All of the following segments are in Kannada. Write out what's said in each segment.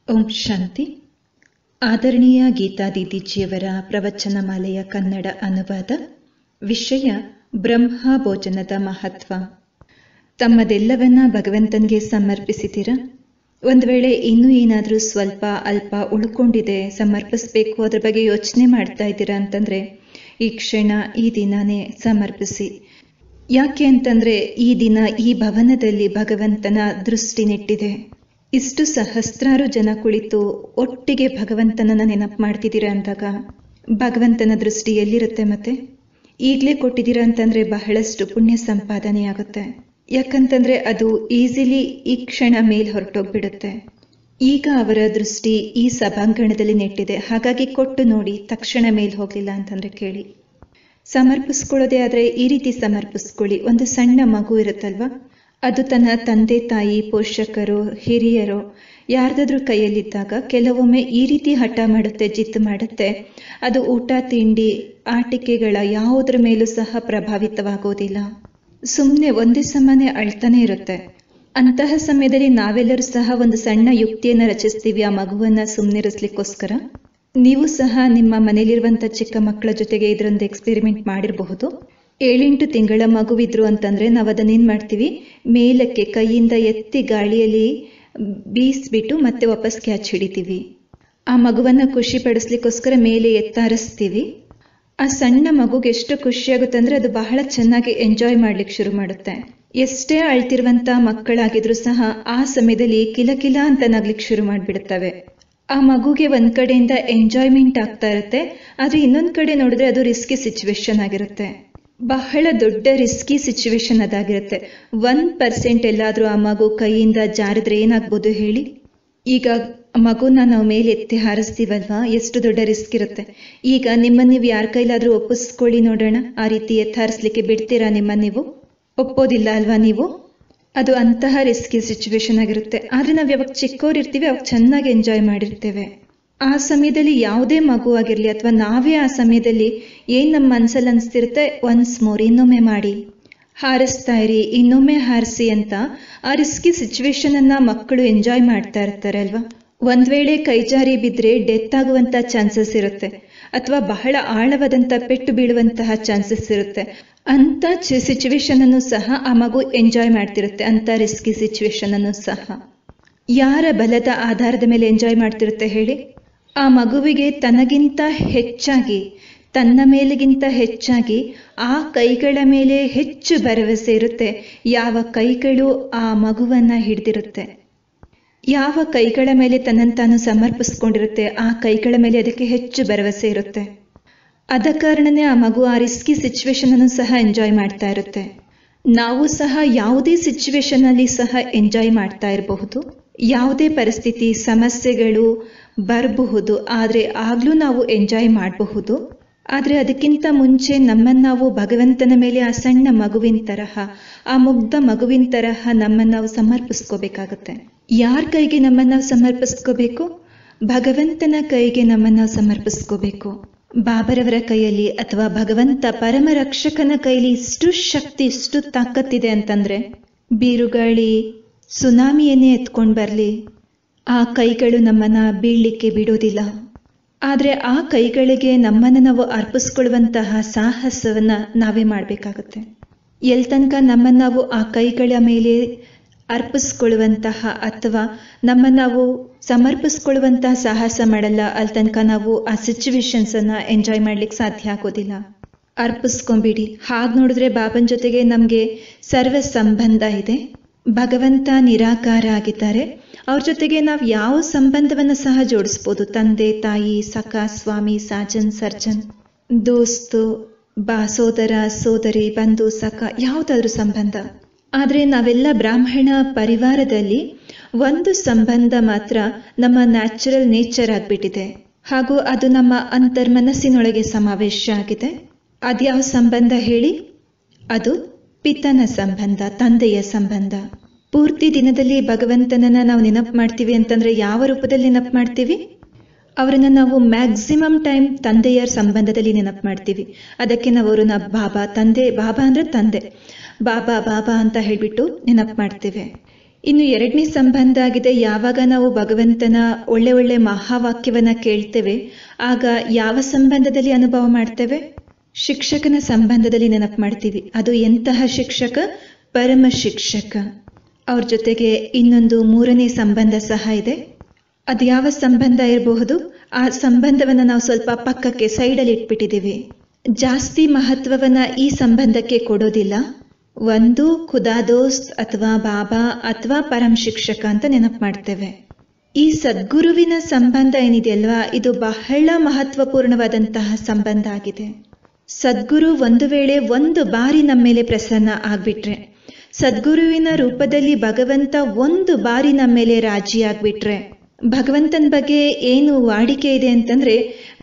ಓಂ ಶಾಂತಿ ಆದರಣೀಯ ಗೀತಾ ದೀದಿಜಿಯವರ ಪ್ರವಚನ ಮಾಲೆಯ ಕನ್ನಡ ಅನುವಾದ ವಿಷಯ ಬ್ರಹ್ಮ ಭೋಜನದ ಮಹತ್ವ ತಮ್ಮದೆಲ್ಲವನ್ನ ಭಗವಂತನಿಗೆ ಸಮರ್ಪಿಸಿದ್ದೀರಾ ಒಂದು ವೇಳೆ ಇನ್ನೂ ಏನಾದರೂ ಸ್ವಲ್ಪ ಅಲ್ಪ ಉಳ್ಕೊಂಡಿದೆ ಸಮರ್ಪಿಸಬೇಕು ಅದ್ರ ಬಗ್ಗೆ ಯೋಚನೆ ಮಾಡ್ತಾ ಇದ್ದೀರಾ ಅಂತಂದ್ರೆ ಈ ಕ್ಷಣ ಈ ದಿನನೇ ಸಮರ್ಪಿಸಿ ಯಾಕೆ ಅಂತಂದ್ರೆ ಈ ದಿನ ಈ ಭವನದಲ್ಲಿ ಭಗವಂತನ ದೃಷ್ಟಿ ನೆಟ್ಟಿದೆ ಇಷ್ಟು ಸಹಸ್ರಾರು ಜನ ಕುಳಿತು ಒಟ್ಟಿಗೆ ಭಗವಂತನನ್ನ ನೆನಪು ಮಾಡ್ತಿದ್ದೀರಾ ಅಂದಾಗ ಭಗವಂತನ ದೃಷ್ಟಿ ಎಲ್ಲಿರುತ್ತೆ ಮತ್ತೆ ಈಗಲೇ ಕೊಟ್ಟಿದ್ದೀರಾ ಅಂತಂದ್ರೆ ಬಹಳಷ್ಟು ಪುಣ್ಯ ಸಂಪಾದನೆ ಆಗುತ್ತೆ ಯಾಕಂತಂದ್ರೆ ಅದು ಈಸಿಲಿ ಈ ಕ್ಷಣ ಮೇಲ್ ಹೊರಟೋಗ್ಬಿಡುತ್ತೆ ಈಗ ಅವರ ದೃಷ್ಟಿ ಈ ಸಭಾಂಗಣದಲ್ಲಿ ನೆಟ್ಟಿದೆ ಹಾಗಾಗಿ ಕೊಟ್ಟು ನೋಡಿ ತಕ್ಷಣ ಮೇಲ್ ಹೋಗ್ಲಿಲ್ಲ ಅಂತಂದ್ರೆ ಕೇಳಿ ಸಮರ್ಪಿಸ್ಕೊಳ್ಳೋದೇ ಆದ್ರೆ ಈ ರೀತಿ ಸಮರ್ಪಿಸ್ಕೊಳ್ಳಿ ಒಂದು ಸಣ್ಣ ಮಗು ಇರುತ್ತಲ್ವಾ ಅದು ತನ್ನ ತಂದೆ ತಾಯಿ ಪೋಷಕರು ಹಿರಿಯರು ಯಾರ್ದಾದ್ರೂ ಕೈಯಲ್ಲಿದ್ದಾಗ ಕೆಲವೊಮ್ಮೆ ಈ ರೀತಿ ಹಠ ಮಾಡುತ್ತೆ ಜಿದ್ದು ಮಾಡುತ್ತೆ ಅದು ಊಟ ತಿಂಡಿ ಆಟಿಕೆಗಳ ಯಾವುದ್ರ ಮೇಲೂ ಸಹ ಪ್ರಭಾವಿತವಾಗೋದಿಲ್ಲ ಸುಮ್ಮನೆ ಒಂದೇ ಸಮಾನೆ ಅಳ್ತಾನೆ ಇರುತ್ತೆ ಅಂತಹ ಸಮಯದಲ್ಲಿ ನಾವೆಲ್ಲರೂ ಸಹ ಒಂದು ಸಣ್ಣ ಯುಕ್ತಿಯನ್ನು ರಚಿಸ್ತೀವಿ ಆ ಮಗುವನ್ನ ಸುಮ್ಮನಿರಿಸ್ಲಿಕ್ಕೋಸ್ಕರ ನೀವು ಸಹ ನಿಮ್ಮ ಮನೇಲಿರುವಂಥ ಚಿಕ್ಕ ಮಕ್ಕಳ ಜೊತೆಗೆ ಇದರೊಂದು ಎಕ್ಸ್ಪೆರಿಮೆಂಟ್ ಮಾಡಿರಬಹುದು ಏಳೆಂಟು ತಿಂಗಳ ಮಗುವಿದ್ರು ಅಂತಂದ್ರೆ ನಾವು ಅದನ್ನೇನು ಮಾಡ್ತೀವಿ ಮೇಲಕ್ಕೆ ಕೈಯಿಂದ ಎತ್ತಿ ಗಾಳಿಯಲ್ಲಿ ಬೀಸ್ಬಿಟ್ಟು ಮತ್ತೆ ವಾಪಸ್ ಕ್ಯಾಚ್ ಹಿಡಿತೀವಿ ಆ ಮಗುವನ್ನ ಖುಷಿ ಪಡಿಸ್ಲಿಕ್ಕೋಸ್ಕರ ಮೇಲೆ ಎತ್ತಾರಿಸ್ತೀವಿ ಆ ಸಣ್ಣ ಮಗುಗೆ ಎಷ್ಟು ಖುಷಿಯಾಗುತ್ತೆ ಅಂದ್ರೆ ಅದು ಬಹಳ ಚೆನ್ನಾಗಿ ಎಂಜಾಯ್ ಮಾಡ್ಲಿಕ್ಕೆ ಶುರು ಮಾಡುತ್ತೆ ಎಷ್ಟೇ ಅಳ್ತಿರುವಂತ ಮಕ್ಕಳಾಗಿದ್ರು ಸಹ ಆ ಸಮಯದಲ್ಲಿ ಕಿಲಕಿಲ ಅಂತ ನಗ್ಲಿಕ್ಕೆ ಶುರು ಮಾಡಿಬಿಡುತ್ತವೆ ಆ ಮಗುಗೆ ಒಂದ್ ಕಡೆಯಿಂದ ಎಂಜಾಯ್ಮೆಂಟ್ ಆಗ್ತಾ ಇರುತ್ತೆ ಆದ್ರೆ ಇನ್ನೊಂದ್ ಕಡೆ ನೋಡಿದ್ರೆ ಅದು ರಿಸ್ಕಿ ಸಿಚುವೇಶನ್ ಆಗಿರುತ್ತೆ ಬಹಳ ದೊಡ್ಡ ರಿಸ್ಕಿ ಸಿಚುವೇಶನ್ ಅದಾಗಿರುತ್ತೆ ಒನ್ ಪರ್ಸೆಂಟ್ ಎಲ್ಲಾದ್ರೂ ಆ ಮಗು ಕೈಯಿಂದ ಜಾರಿದ್ರೆ ಏನಾಗ್ಬೋದು ಹೇಳಿ ಈಗ ಮಗುನ ನಾವು ಮೇಲೆ ಎತ್ತಿ ಹಾರಿಸ್ತೀವಲ್ವಾ ಎಷ್ಟು ದೊಡ್ಡ ರಿಸ್ಕ್ ಇರುತ್ತೆ ಈಗ ನಿಮ್ಮನ್ನ ನೀವು ಯಾರ ಕೈಲಾದ್ರೂ ಒಪ್ಪಿಸ್ಕೊಳ್ಳಿ ನೋಡೋಣ ಆ ರೀತಿ ಎತ್ತಿ ಹಾರಿಸ್ಲಿಕ್ಕೆ ಬಿಡ್ತೀರಾ ನಿಮ್ಮ ನೀವು ಒಪ್ಪೋದಿಲ್ಲ ಅಲ್ವಾ ನೀವು ಅದು ಅಂತಹ ರಿಸ್ಕಿ ಸಿಚುವೇಶನ್ ಆಗಿರುತ್ತೆ ಆದ್ರೆ ನಾವು ಯಾವಾಗ ಚಿಕ್ಕವ್ರು ಇರ್ತೀವಿ ಅವಾಗ ಚೆನ್ನಾಗಿ ಎಂಜಾಯ್ ಮಾಡಿರ್ತೇವೆ ಆ ಸಮಯದಲ್ಲಿ ಯಾವುದೇ ಮಗು ಆಗಿರ್ಲಿ ಅಥವಾ ನಾವೇ ಆ ಸಮಯದಲ್ಲಿ ಏನ್ ನಮ್ಮ ಮನ್ಸಲ್ಲಿ ಅನ್ಸ್ತಿರುತ್ತೆ ಒನ್ಸ್ ಮೋರ್ ಇನ್ನೊಮ್ಮೆ ಮಾಡಿ ಹಾರಿಸ್ತಾ ಇರಿ ಇನ್ನೊಮ್ಮೆ ಹಾರಿಸಿ ಅಂತ ಆ ರಿಸ್ಕಿ ಸಿಚುವೇಶನ್ ಅನ್ನ ಮಕ್ಕಳು ಎಂಜಾಯ್ ಮಾಡ್ತಾ ಇರ್ತಾರೆ ಅಲ್ವಾ ಒಂದ್ ವೇಳೆ ಕೈಜಾರಿ ಬಿದ್ರೆ ಡೆತ್ ಆಗುವಂತ ಚಾನ್ಸಸ್ ಇರುತ್ತೆ ಅಥವಾ ಬಹಳ ಆಳವಾದಂತ ಪೆಟ್ಟು ಬೀಳುವಂತಹ ಚಾನ್ಸಸ್ ಇರುತ್ತೆ ಅಂತ ಸಿಚುವೇಶನ್ ಅನ್ನು ಸಹ ಆ ಮಗು ಎಂಜಾಯ್ ಮಾಡ್ತಿರುತ್ತೆ ಅಂತ ರಿಸ್ಕಿ ಸಿಚುವೇಶನ್ ಅನ್ನು ಸಹ ಯಾರ ಬಲದ ಆಧಾರದ ಮೇಲೆ ಎಂಜಾಯ್ ಮಾಡ್ತಿರುತ್ತೆ ಹೇಳಿ ಆ ಮಗುವಿಗೆ ತನಗಿಂತ ಹೆಚ್ಚಾಗಿ ತನ್ನ ಮೇಲಿಗಿಂತ ಹೆಚ್ಚಾಗಿ ಆ ಕೈಗಳ ಮೇಲೆ ಹೆಚ್ಚು ಭರವಸೆ ಇರುತ್ತೆ ಯಾವ ಕೈಗಳು ಆ ಮಗುವನ್ನ ಹಿಡಿದಿರುತ್ತೆ ಯಾವ ಕೈಗಳ ಮೇಲೆ ತನ್ನನ್ನು ತಾನು ಸಮರ್ಪಿಸ್ಕೊಂಡಿರುತ್ತೆ ಆ ಕೈಗಳ ಮೇಲೆ ಅದಕ್ಕೆ ಹೆಚ್ಚು ಭರವಸೆ ಇರುತ್ತೆ ಅದ ಕಾರಣನೇ ಆ ಮಗು ಆ ರಿಸ್ಕಿ ಸಿಚುವೇಶನ್ ಅನ್ನು ಸಹ ಎಂಜಾಯ್ ಮಾಡ್ತಾ ಇರುತ್ತೆ ನಾವು ಸಹ ಯಾವುದೇ ಸಿಚುವೇಶನ್ ಅಲ್ಲಿ ಸಹ ಎಂಜಾಯ್ ಮಾಡ್ತಾ ಇರಬಹುದು ಯಾವುದೇ ಪರಿಸ್ಥಿತಿ ಸಮಸ್ಯೆಗಳು ಬರಬಹುದು ಆದರೆ ಆಗ್ಲೂ ನಾವು ಎಂಜಾಯ್ ಮಾಡಬಹುದು ಆದರೆ ಅದಕ್ಕಿಂತ ಮುಂಚೆ ನಮ್ಮನ್ನು ನಾವು ಭಗವಂತನ ಮೇಲೆ ಆ ಸಣ್ಣ ಮಗುವಿನ ತರಹ ಆ ಮುಗ್ಧ ಮಗುವಿನ ತರಹ ನಮ್ಮನ್ನು ನಾವು ಸಮರ್ಪಿಸ್ಕೋಬೇಕಾಗತ್ತೆ ಯಾರ ಕೈಗೆ ನಮ್ಮನ್ನು ನಾವು ಸಮರ್ಪಿಸ್ಕೋಬೇಕು ಭಗವಂತನ ಕೈಗೆ ನಮ್ಮನ್ನು ನಾವು ಸಮರ್ಪಿಸ್ಕೋಬೇಕು ಬಾಬರವರ ಕೈಯಲ್ಲಿ ಅಥವಾ ಭಗವಂತ ಪರಮ ರಕ್ಷಕನ ಕೈಲಿ ಇಷ್ಟು ಶಕ್ತಿ ಇಷ್ಟು ತಾಕತ್ತಿದೆ ಅಂತಂದ್ರೆ ಬೀರುಗಾಳಿ ಸುನಾಮಿಯನ್ನೇ ಎತ್ಕೊಂಡು ಬರಲಿ ಆ ಕೈಗಳು ನಮ್ಮನ್ನ ಬೀಳ್ಲಿಕ್ಕೆ ಬಿಡೋದಿಲ್ಲ ಆದರೆ ಆ ಕೈಗಳಿಗೆ ನಮ್ಮನ್ನು ನಾವು ಅರ್ಪಿಸ್ಕೊಳ್ಳುವಂತಹ ಸಾಹಸವನ್ನ ನಾವೇ ಮಾಡಬೇಕಾಗತ್ತೆ ಎಲ್ ತನಕ ನಮ್ಮನ್ನು ನಾವು ಆ ಕೈಗಳ ಮೇಲೆ ಅರ್ಪಿಸ್ಕೊಳ್ಳುವಂತಹ ಅಥವಾ ನಮ್ಮ ನಾವು ಸಮರ್ಪಿಸ್ಕೊಳ್ಳುವಂತಹ ಸಾಹಸ ಮಾಡಲ್ಲ ಅಲ್ಲಿ ತನಕ ನಾವು ಆ ಸಿಚುವೇಶನ್ಸ್ ಅನ್ನ ಎಂಜಾಯ್ ಮಾಡ್ಲಿಕ್ಕೆ ಸಾಧ್ಯ ಆಗೋದಿಲ್ಲ ಅರ್ಪಿಸ್ಕೊಂಬಿಡಿ ಹಾಗೆ ನೋಡಿದ್ರೆ ಬಾಬನ್ ಜೊತೆಗೆ ನಮಗೆ ಸರ್ವ ಸಂಬಂಧ ಇದೆ ಭಗವಂತ ನಿರಾಕಾರ ಆಗಿದ್ದಾರೆ ಅವ್ರ ಜೊತೆಗೆ ನಾವು ಯಾವ ಸಂಬಂಧವನ್ನು ಸಹ ಜೋಡಿಸ್ಬೋದು ತಂದೆ ತಾಯಿ ಸಖ ಸ್ವಾಮಿ ಸಾಜನ್ ಸರ್ಜನ್ ದೋಸ್ತು ಬಾ ಸೋದರ ಸೋದರಿ ಬಂಧು ಸಖ ಯಾವುದಾದ್ರೂ ಸಂಬಂಧ ಆದರೆ ನಾವೆಲ್ಲ ಬ್ರಾಹ್ಮಣ ಪರಿವಾರದಲ್ಲಿ ಒಂದು ಸಂಬಂಧ ಮಾತ್ರ ನಮ್ಮ ನ್ಯಾಚುರಲ್ ನೇಚರ್ ಆಗ್ಬಿಟ್ಟಿದೆ ಹಾಗೂ ಅದು ನಮ್ಮ ಅಂತರ್ಮನಸ್ಸಿನೊಳಗೆ ಸಮಾವೇಶ ಆಗಿದೆ ಅದ್ಯಾವ ಸಂಬಂಧ ಹೇಳಿ ಅದು ಪಿತನ ಸಂಬಂಧ ತಂದೆಯ ಸಂಬಂಧ ಪೂರ್ತಿ ದಿನದಲ್ಲಿ ಭಗವಂತನನ್ನ ನಾವು ನೆನಪು ಮಾಡ್ತೀವಿ ಅಂತಂದ್ರೆ ಯಾವ ರೂಪದಲ್ಲಿ ನೆನಪು ಮಾಡ್ತೀವಿ ಅವರನ್ನ ನಾವು ಮ್ಯಾಕ್ಸಿಮಮ್ ಟೈಮ್ ತಂದೆಯ ಸಂಬಂಧದಲ್ಲಿ ನೆನಪು ಮಾಡ್ತೀವಿ ಅದಕ್ಕೆ ನಾವು ಅವ್ರನ್ನ ಬಾಬಾ ತಂದೆ ಬಾಬಾ ಅಂದ್ರೆ ತಂದೆ ಬಾಬಾ ಬಾಬಾ ಅಂತ ಹೇಳ್ಬಿಟ್ಟು ನೆನಪು ಮಾಡ್ತೇವೆ ಇನ್ನು ಎರಡನೇ ಸಂಬಂಧ ಆಗಿದೆ ಯಾವಾಗ ನಾವು ಭಗವಂತನ ಒಳ್ಳೆ ಒಳ್ಳೆ ಮಹಾವಾಕ್ಯವನ್ನ ಕೇಳ್ತೇವೆ ಆಗ ಯಾವ ಸಂಬಂಧದಲ್ಲಿ ಅನುಭವ ಮಾಡ್ತೇವೆ ಶಿಕ್ಷಕನ ಸಂಬಂಧದಲ್ಲಿ ನೆನಪು ಮಾಡ್ತೀವಿ ಅದು ಎಂತಹ ಶಿಕ್ಷಕ ಪರಮ ಶಿಕ್ಷಕ ಅವ್ರ ಜೊತೆಗೆ ಇನ್ನೊಂದು ಮೂರನೇ ಸಂಬಂಧ ಸಹ ಇದೆ ಅದು ಯಾವ ಸಂಬಂಧ ಇರಬಹುದು ಆ ಸಂಬಂಧವನ್ನ ನಾವು ಸ್ವಲ್ಪ ಪಕ್ಕಕ್ಕೆ ಸೈಡಲ್ಲಿ ಇಟ್ಬಿಟ್ಟಿದ್ದೀವಿ ಜಾಸ್ತಿ ಮಹತ್ವವನ್ನ ಈ ಸಂಬಂಧಕ್ಕೆ ಕೊಡೋದಿಲ್ಲ ಒಂದು ಖುದಾ ದೋಸ್ತ್ ಅಥವಾ ಬಾಬಾ ಅಥವಾ ಪರಂ ಶಿಕ್ಷಕ ಅಂತ ನೆನಪು ಮಾಡ್ತೇವೆ ಈ ಸದ್ಗುರುವಿನ ಸಂಬಂಧ ಏನಿದೆಯಲ್ವಾ ಇದು ಬಹಳ ಮಹತ್ವಪೂರ್ಣವಾದಂತಹ ಸಂಬಂಧ ಆಗಿದೆ ಸದ್ಗುರು ಒಂದು ವೇಳೆ ಒಂದು ಬಾರಿ ನಮ್ಮ ಮೇಲೆ ಪ್ರಸನ್ನ ಆಗ್ಬಿಟ್ರೆ ಸದ್ಗುರುವಿನ ರೂಪದಲ್ಲಿ ಭಗವಂತ ಒಂದು ಬಾರಿ ನಮ್ಮ ಮೇಲೆ ರಾಜಿ ಆಗ್ಬಿಟ್ರೆ ಭಗವಂತನ ಬಗ್ಗೆ ಏನು ವಾಡಿಕೆ ಇದೆ ಅಂತಂದ್ರೆ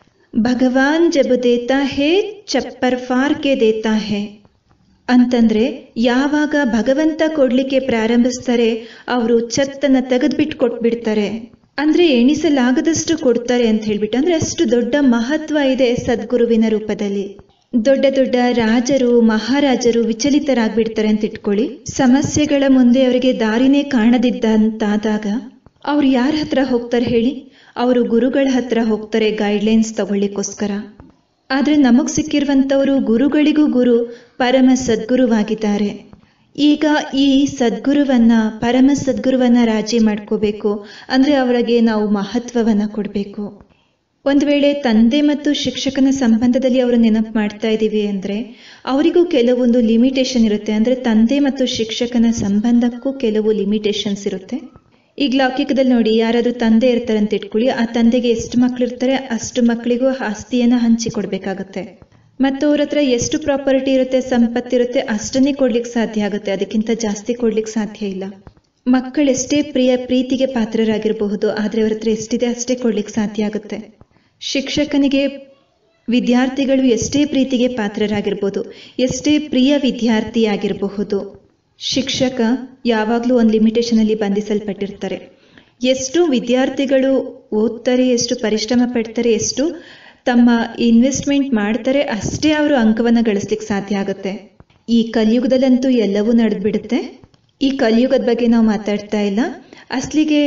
ಭಗವಾನ್ ಜಬ್ ದೇತಾ ಹೇ ಚಪ್ಪರ್ ಫಾರ್ ಕೆ ದೇತಾ ಹೇ ಅಂತಂದ್ರೆ ಯಾವಾಗ ಭಗವಂತ ಕೊಡ್ಲಿಕ್ಕೆ ಪ್ರಾರಂಭಿಸ್ತಾರೆ ಅವರು ಛತ್ತನ್ನ ತೆಗೆದ್ಬಿಟ್ಟು ಕೊಟ್ಬಿಡ್ತಾರೆ ಅಂದ್ರೆ ಎಣಿಸಲಾಗದಷ್ಟು ಕೊಡ್ತಾರೆ ಅಂತ ಹೇಳ್ಬಿಟ್ಟು ಅಂದ್ರೆ ಅಷ್ಟು ದೊಡ್ಡ ಮಹತ್ವ ಇದೆ ಸದ್ಗುರುವಿನ ರೂಪದಲ್ಲಿ ದೊಡ್ಡ ದೊಡ್ಡ ರಾಜರು ಮಹಾರಾಜರು ವಿಚಲಿತರಾಗ್ಬಿಡ್ತಾರೆ ಅಂತ ಇಟ್ಕೊಳ್ಳಿ ಸಮಸ್ಯೆಗಳ ಮುಂದೆ ಅವರಿಗೆ ದಾರಿನೇ ಕಾಣದಿದ್ದಂತಾದಾಗ ಅವ್ರು ಯಾರ ಹತ್ರ ಹೋಗ್ತಾರೆ ಹೇಳಿ ಅವರು ಗುರುಗಳ ಹತ್ರ ಹೋಗ್ತಾರೆ ಗೈಡ್ಲೈನ್ಸ್ ತಗೊಳ್ಳಿಕ್ಕೋಸ್ಕರ ಆದ್ರೆ ನಮಗ್ ಸಿಕ್ಕಿರುವಂತವರು ಗುರುಗಳಿಗೂ ಗುರು ಪರಮ ಸದ್ಗುರುವಾಗಿದ್ದಾರೆ ಈಗ ಈ ಸದ್ಗುರುವನ್ನ ಪರಮ ಸದ್ಗುರುವನ್ನ ರಾಜಿ ಮಾಡ್ಕೋಬೇಕು ಅಂದ್ರೆ ಅವರಿಗೆ ನಾವು ಮಹತ್ವವನ್ನ ಕೊಡಬೇಕು ಒಂದು ವೇಳೆ ತಂದೆ ಮತ್ತು ಶಿಕ್ಷಕನ ಸಂಬಂಧದಲ್ಲಿ ಅವರು ನೆನಪು ಮಾಡ್ತಾ ಇದ್ದೀವಿ ಅಂದ್ರೆ ಅವರಿಗೂ ಕೆಲವೊಂದು ಲಿಮಿಟೇಷನ್ ಇರುತ್ತೆ ಅಂದ್ರೆ ತಂದೆ ಮತ್ತು ಶಿಕ್ಷಕನ ಸಂಬಂಧಕ್ಕೂ ಕೆಲವು ಲಿಮಿಟೇಷನ್ಸ್ ಇರುತ್ತೆ ಈಗ ಲೌಕಿಕದಲ್ಲಿ ನೋಡಿ ಯಾರಾದ್ರೂ ತಂದೆ ಇರ್ತಾರೆ ಅಂತ ಇಟ್ಕೊಳ್ಳಿ ಆ ತಂದೆಗೆ ಎಷ್ಟು ಮಕ್ಳು ಇರ್ತಾರೆ ಅಷ್ಟು ಮಕ್ಕಳಿಗೂ ಆಸ್ತಿಯನ್ನ ಹಂಚಿ ಕೊಡ್ಬೇಕಾಗತ್ತೆ ಮತ್ತು ಅವ್ರ ಹತ್ರ ಎಷ್ಟು ಪ್ರಾಪರ್ಟಿ ಇರುತ್ತೆ ಸಂಪತ್ತಿರುತ್ತೆ ಅಷ್ಟನ್ನೇ ಕೊಡ್ಲಿಕ್ಕೆ ಸಾಧ್ಯ ಆಗುತ್ತೆ ಅದಕ್ಕಿಂತ ಜಾಸ್ತಿ ಕೊಡ್ಲಿಕ್ಕೆ ಸಾಧ್ಯ ಇಲ್ಲ ಮಕ್ಕಳೆಷ್ಟೇ ಪ್ರಿಯ ಪ್ರೀತಿಗೆ ಪಾತ್ರರಾಗಿರಬಹುದು ಆದ್ರೆ ಅವ್ರ ಹತ್ರ ಎಷ್ಟಿದೆ ಅಷ್ಟೇ ಕೊಡ್ಲಿಕ್ಕೆ ಸಾಧ್ಯ ಆಗುತ್ತೆ ಶಿಕ್ಷಕನಿಗೆ ವಿದ್ಯಾರ್ಥಿಗಳು ಎಷ್ಟೇ ಪ್ರೀತಿಗೆ ಪಾತ್ರರಾಗಿರ್ಬೋದು ಎಷ್ಟೇ ಪ್ರಿಯ ವಿದ್ಯಾರ್ಥಿ ಆಗಿರಬಹುದು ಶಿಕ್ಷಕ ಯಾವಾಗಲೂ ಒಂದು ಲಿಮಿಟೇಷನ್ ಅಲ್ಲಿ ಬಂಧಿಸಲ್ಪಟ್ಟಿರ್ತಾರೆ ಎಷ್ಟು ವಿದ್ಯಾರ್ಥಿಗಳು ಓದ್ತಾರೆ ಎಷ್ಟು ಪರಿಶ್ರಮ ಪಡ್ತಾರೆ ಎಷ್ಟು ತಮ್ಮ ಇನ್ವೆಸ್ಟ್ಮೆಂಟ್ ಮಾಡ್ತಾರೆ ಅಷ್ಟೇ ಅವರು ಅಂಕವನ್ನ ಗಳಿಸ್ಲಿಕ್ಕೆ ಸಾಧ್ಯ ಆಗುತ್ತೆ ಈ ಕಲಿಯುಗದಲ್ಲಂತೂ ಎಲ್ಲವೂ ನಡೆದ್ಬಿಡುತ್ತೆ ಈ ಕಲಿಯುಗದ ಬಗ್ಗೆ ನಾವು ಮಾತಾಡ್ತಾ ಇಲ್ಲ ಅಸಲಿಗೆ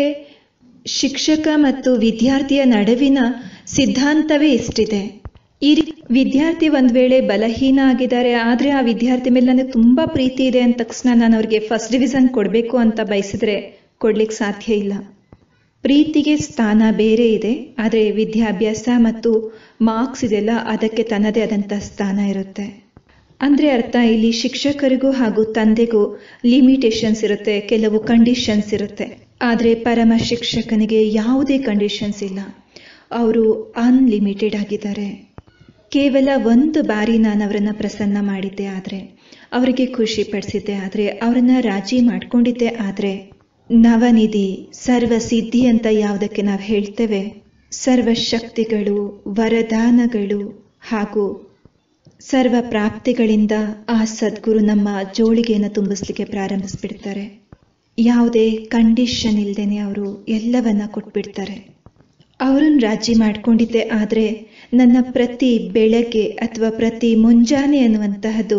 ಶಿಕ್ಷಕ ಮತ್ತು ವಿದ್ಯಾರ್ಥಿಯ ನಡುವಿನ ಸಿದ್ಧಾಂತವೇ ಇಷ್ಟಿದೆ ಈ ವಿದ್ಯಾರ್ಥಿ ಒಂದ್ ವೇಳೆ ಬಲಹೀನ ಆಗಿದ್ದಾರೆ ಆದ್ರೆ ಆ ವಿದ್ಯಾರ್ಥಿ ಮೇಲೆ ನನಗೆ ತುಂಬಾ ಪ್ರೀತಿ ಇದೆ ಅಂದ ತಕ್ಷಣ ನಾನು ಅವ್ರಿಗೆ ಫಸ್ಟ್ ಡಿವಿಷನ್ ಕೊಡಬೇಕು ಅಂತ ಬಯಸಿದ್ರೆ ಕೊಡ್ಲಿಕ್ಕೆ ಸಾಧ್ಯ ಇಲ್ಲ ಪ್ರೀತಿಗೆ ಸ್ಥಾನ ಬೇರೆ ಇದೆ ಆದರೆ ವಿದ್ಯಾಭ್ಯಾಸ ಮತ್ತು ಮಾರ್ಕ್ಸ್ ಇದೆಲ್ಲ ಅದಕ್ಕೆ ತನ್ನದೇ ಆದಂಥ ಸ್ಥಾನ ಇರುತ್ತೆ ಅಂದ್ರೆ ಅರ್ಥ ಇಲ್ಲಿ ಶಿಕ್ಷಕರಿಗೂ ಹಾಗೂ ತಂದೆಗೂ ಲಿಮಿಟೇಷನ್ಸ್ ಇರುತ್ತೆ ಕೆಲವು ಕಂಡೀಷನ್ಸ್ ಇರುತ್ತೆ ಆದರೆ ಪರಮ ಶಿಕ್ಷಕನಿಗೆ ಯಾವುದೇ ಕಂಡೀಷನ್ಸ್ ಇಲ್ಲ ಅವರು ಅನ್ಲಿಮಿಟೆಡ್ ಆಗಿದ್ದಾರೆ ಕೇವಲ ಒಂದು ಬಾರಿ ನಾನು ಅವರನ್ನ ಪ್ರಸನ್ನ ಮಾಡಿದ್ದೆ ಆದರೆ ಅವರಿಗೆ ಖುಷಿ ಪಡಿಸಿದ್ದೆ ಆದರೆ ಅವರನ್ನ ರಾಜಿ ಮಾಡ್ಕೊಂಡಿದ್ದೆ ಆದರೆ ನವನಿಧಿ ಸರ್ವಸಿದ್ಧಿ ಅಂತ ಯಾವುದಕ್ಕೆ ನಾವು ಹೇಳ್ತೇವೆ ಸರ್ವಶಕ್ತಿಗಳು ವರದಾನಗಳು ಹಾಗೂ ಸರ್ವ ಪ್ರಾಪ್ತಿಗಳಿಂದ ಆ ಸದ್ಗುರು ನಮ್ಮ ಜೋಳಿಗೆಯನ್ನು ತುಂಬಿಸ್ಲಿಕ್ಕೆ ಪ್ರಾರಂಭಿಸ್ಬಿಡ್ತಾರೆ ಯಾವುದೇ ಕಂಡೀಷನ್ ಇಲ್ದೇನೆ ಅವರು ಎಲ್ಲವನ್ನ ಕೊಟ್ಬಿಡ್ತಾರೆ ಅವರನ್ನು ರಾಜಿ ಮಾಡ್ಕೊಂಡಿದ್ದೆ ಆದರೆ ನನ್ನ ಪ್ರತಿ ಬೆಳಗ್ಗೆ ಅಥವಾ ಪ್ರತಿ ಮುಂಜಾನೆ ಅನ್ನುವಂತಹದ್ದು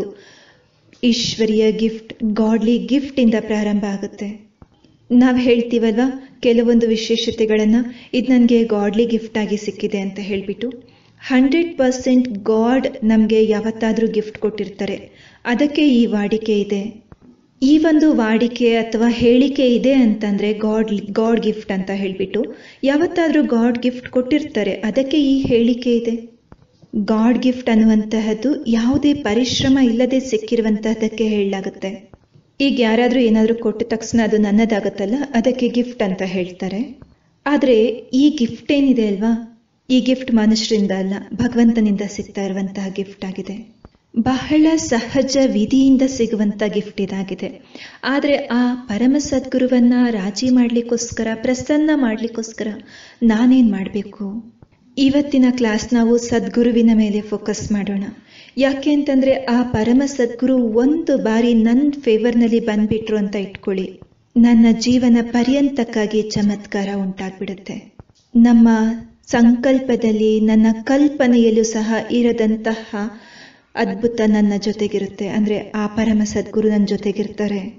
ಈಶ್ವರಿಯ ಗಿಫ್ಟ್ ಗಾಡ್ಲಿ ಗಿಫ್ಟಿಂದ ಪ್ರಾರಂಭ ಆಗುತ್ತೆ ನಾವು ಹೇಳ್ತೀವಲ್ವಾ ಕೆಲವೊಂದು ವಿಶೇಷತೆಗಳನ್ನು ಇದು ನನಗೆ ಗಾಡ್ಲಿ ಗಿಫ್ಟ್ ಆಗಿ ಸಿಕ್ಕಿದೆ ಅಂತ ಹೇಳಿಬಿಟ್ಟು ಹಂಡ್ರೆಡ್ ಪರ್ಸೆಂಟ್ ಗಾಡ್ ನಮಗೆ ಯಾವತ್ತಾದರೂ ಗಿಫ್ಟ್ ಕೊಟ್ಟಿರ್ತಾರೆ ಅದಕ್ಕೆ ಈ ವಾಡಿಕೆ ಇದೆ ಈ ಒಂದು ವಾಡಿಕೆ ಅಥವಾ ಹೇಳಿಕೆ ಇದೆ ಅಂತಂದ್ರೆ ಗಾಡ್ ಗಾಡ್ ಗಿಫ್ಟ್ ಅಂತ ಹೇಳ್ಬಿಟ್ಟು ಯಾವತ್ತಾದ್ರೂ ಗಾಡ್ ಗಿಫ್ಟ್ ಕೊಟ್ಟಿರ್ತಾರೆ ಅದಕ್ಕೆ ಈ ಹೇಳಿಕೆ ಇದೆ ಗಾಡ್ ಗಿಫ್ಟ್ ಅನ್ನುವಂತಹದ್ದು ಯಾವುದೇ ಪರಿಶ್ರಮ ಇಲ್ಲದೆ ಸಿಕ್ಕಿರುವಂತಹದಕ್ಕೆ ಹೇಳಲಾಗುತ್ತೆ ಈಗ ಯಾರಾದ್ರೂ ಏನಾದ್ರೂ ಕೊಟ್ಟ ತಕ್ಷಣ ಅದು ನನ್ನದಾಗತ್ತಲ್ಲ ಅದಕ್ಕೆ ಗಿಫ್ಟ್ ಅಂತ ಹೇಳ್ತಾರೆ ಆದ್ರೆ ಈ ಗಿಫ್ಟ್ ಏನಿದೆ ಅಲ್ವಾ ಈ ಗಿಫ್ಟ್ ಮನುಷ್ಯರಿಂದ ಅಲ್ಲ ಭಗವಂತನಿಂದ ಸಿಗ್ತಾ ಇರುವಂತಹ ಗಿಫ್ಟ್ ಆಗಿದೆ ಬಹಳ ಸಹಜ ವಿಧಿಯಿಂದ ಸಿಗುವಂತ ಗಿಫ್ಟ್ ಇದಾಗಿದೆ ಆದರೆ ಆ ಪರಮ ಸದ್ಗುರುವನ್ನ ರಾಜಿ ಮಾಡ್ಲಿಕ್ಕೋಸ್ಕರ ಪ್ರಸನ್ನ ಮಾಡ್ಲಿಕ್ಕೋಸ್ಕರ ನಾನೇನ್ ಮಾಡಬೇಕು ಇವತ್ತಿನ ಕ್ಲಾಸ್ ನಾವು ಸದ್ಗುರುವಿನ ಮೇಲೆ ಫೋಕಸ್ ಮಾಡೋಣ ಯಾಕೆ ಅಂತಂದ್ರೆ ಆ ಪರಮ ಸದ್ಗುರು ಒಂದು ಬಾರಿ ನನ್ನ ಫೇವರ್ನಲ್ಲಿ ಬಂದ್ಬಿಟ್ರು ಅಂತ ಇಟ್ಕೊಳ್ಳಿ ನನ್ನ ಜೀವನ ಪರ್ಯಂತಕ್ಕಾಗಿ ಚಮತ್ಕಾರ ಉಂಟಾಗ್ಬಿಡುತ್ತೆ ನಮ್ಮ ಸಂಕಲ್ಪದಲ್ಲಿ ನನ್ನ ಕಲ್ಪನೆಯಲ್ಲೂ ಸಹ ಇರದಂತಹ ಅದ್ಭುತ ನನ್ನ ಜೊತೆಗಿರುತ್ತೆ ಅಂದ್ರೆ ಆ ಪರಮ ಸದ್ಗುರು ನನ್ನ ಜೊತೆಗಿರ್ತಾರೆ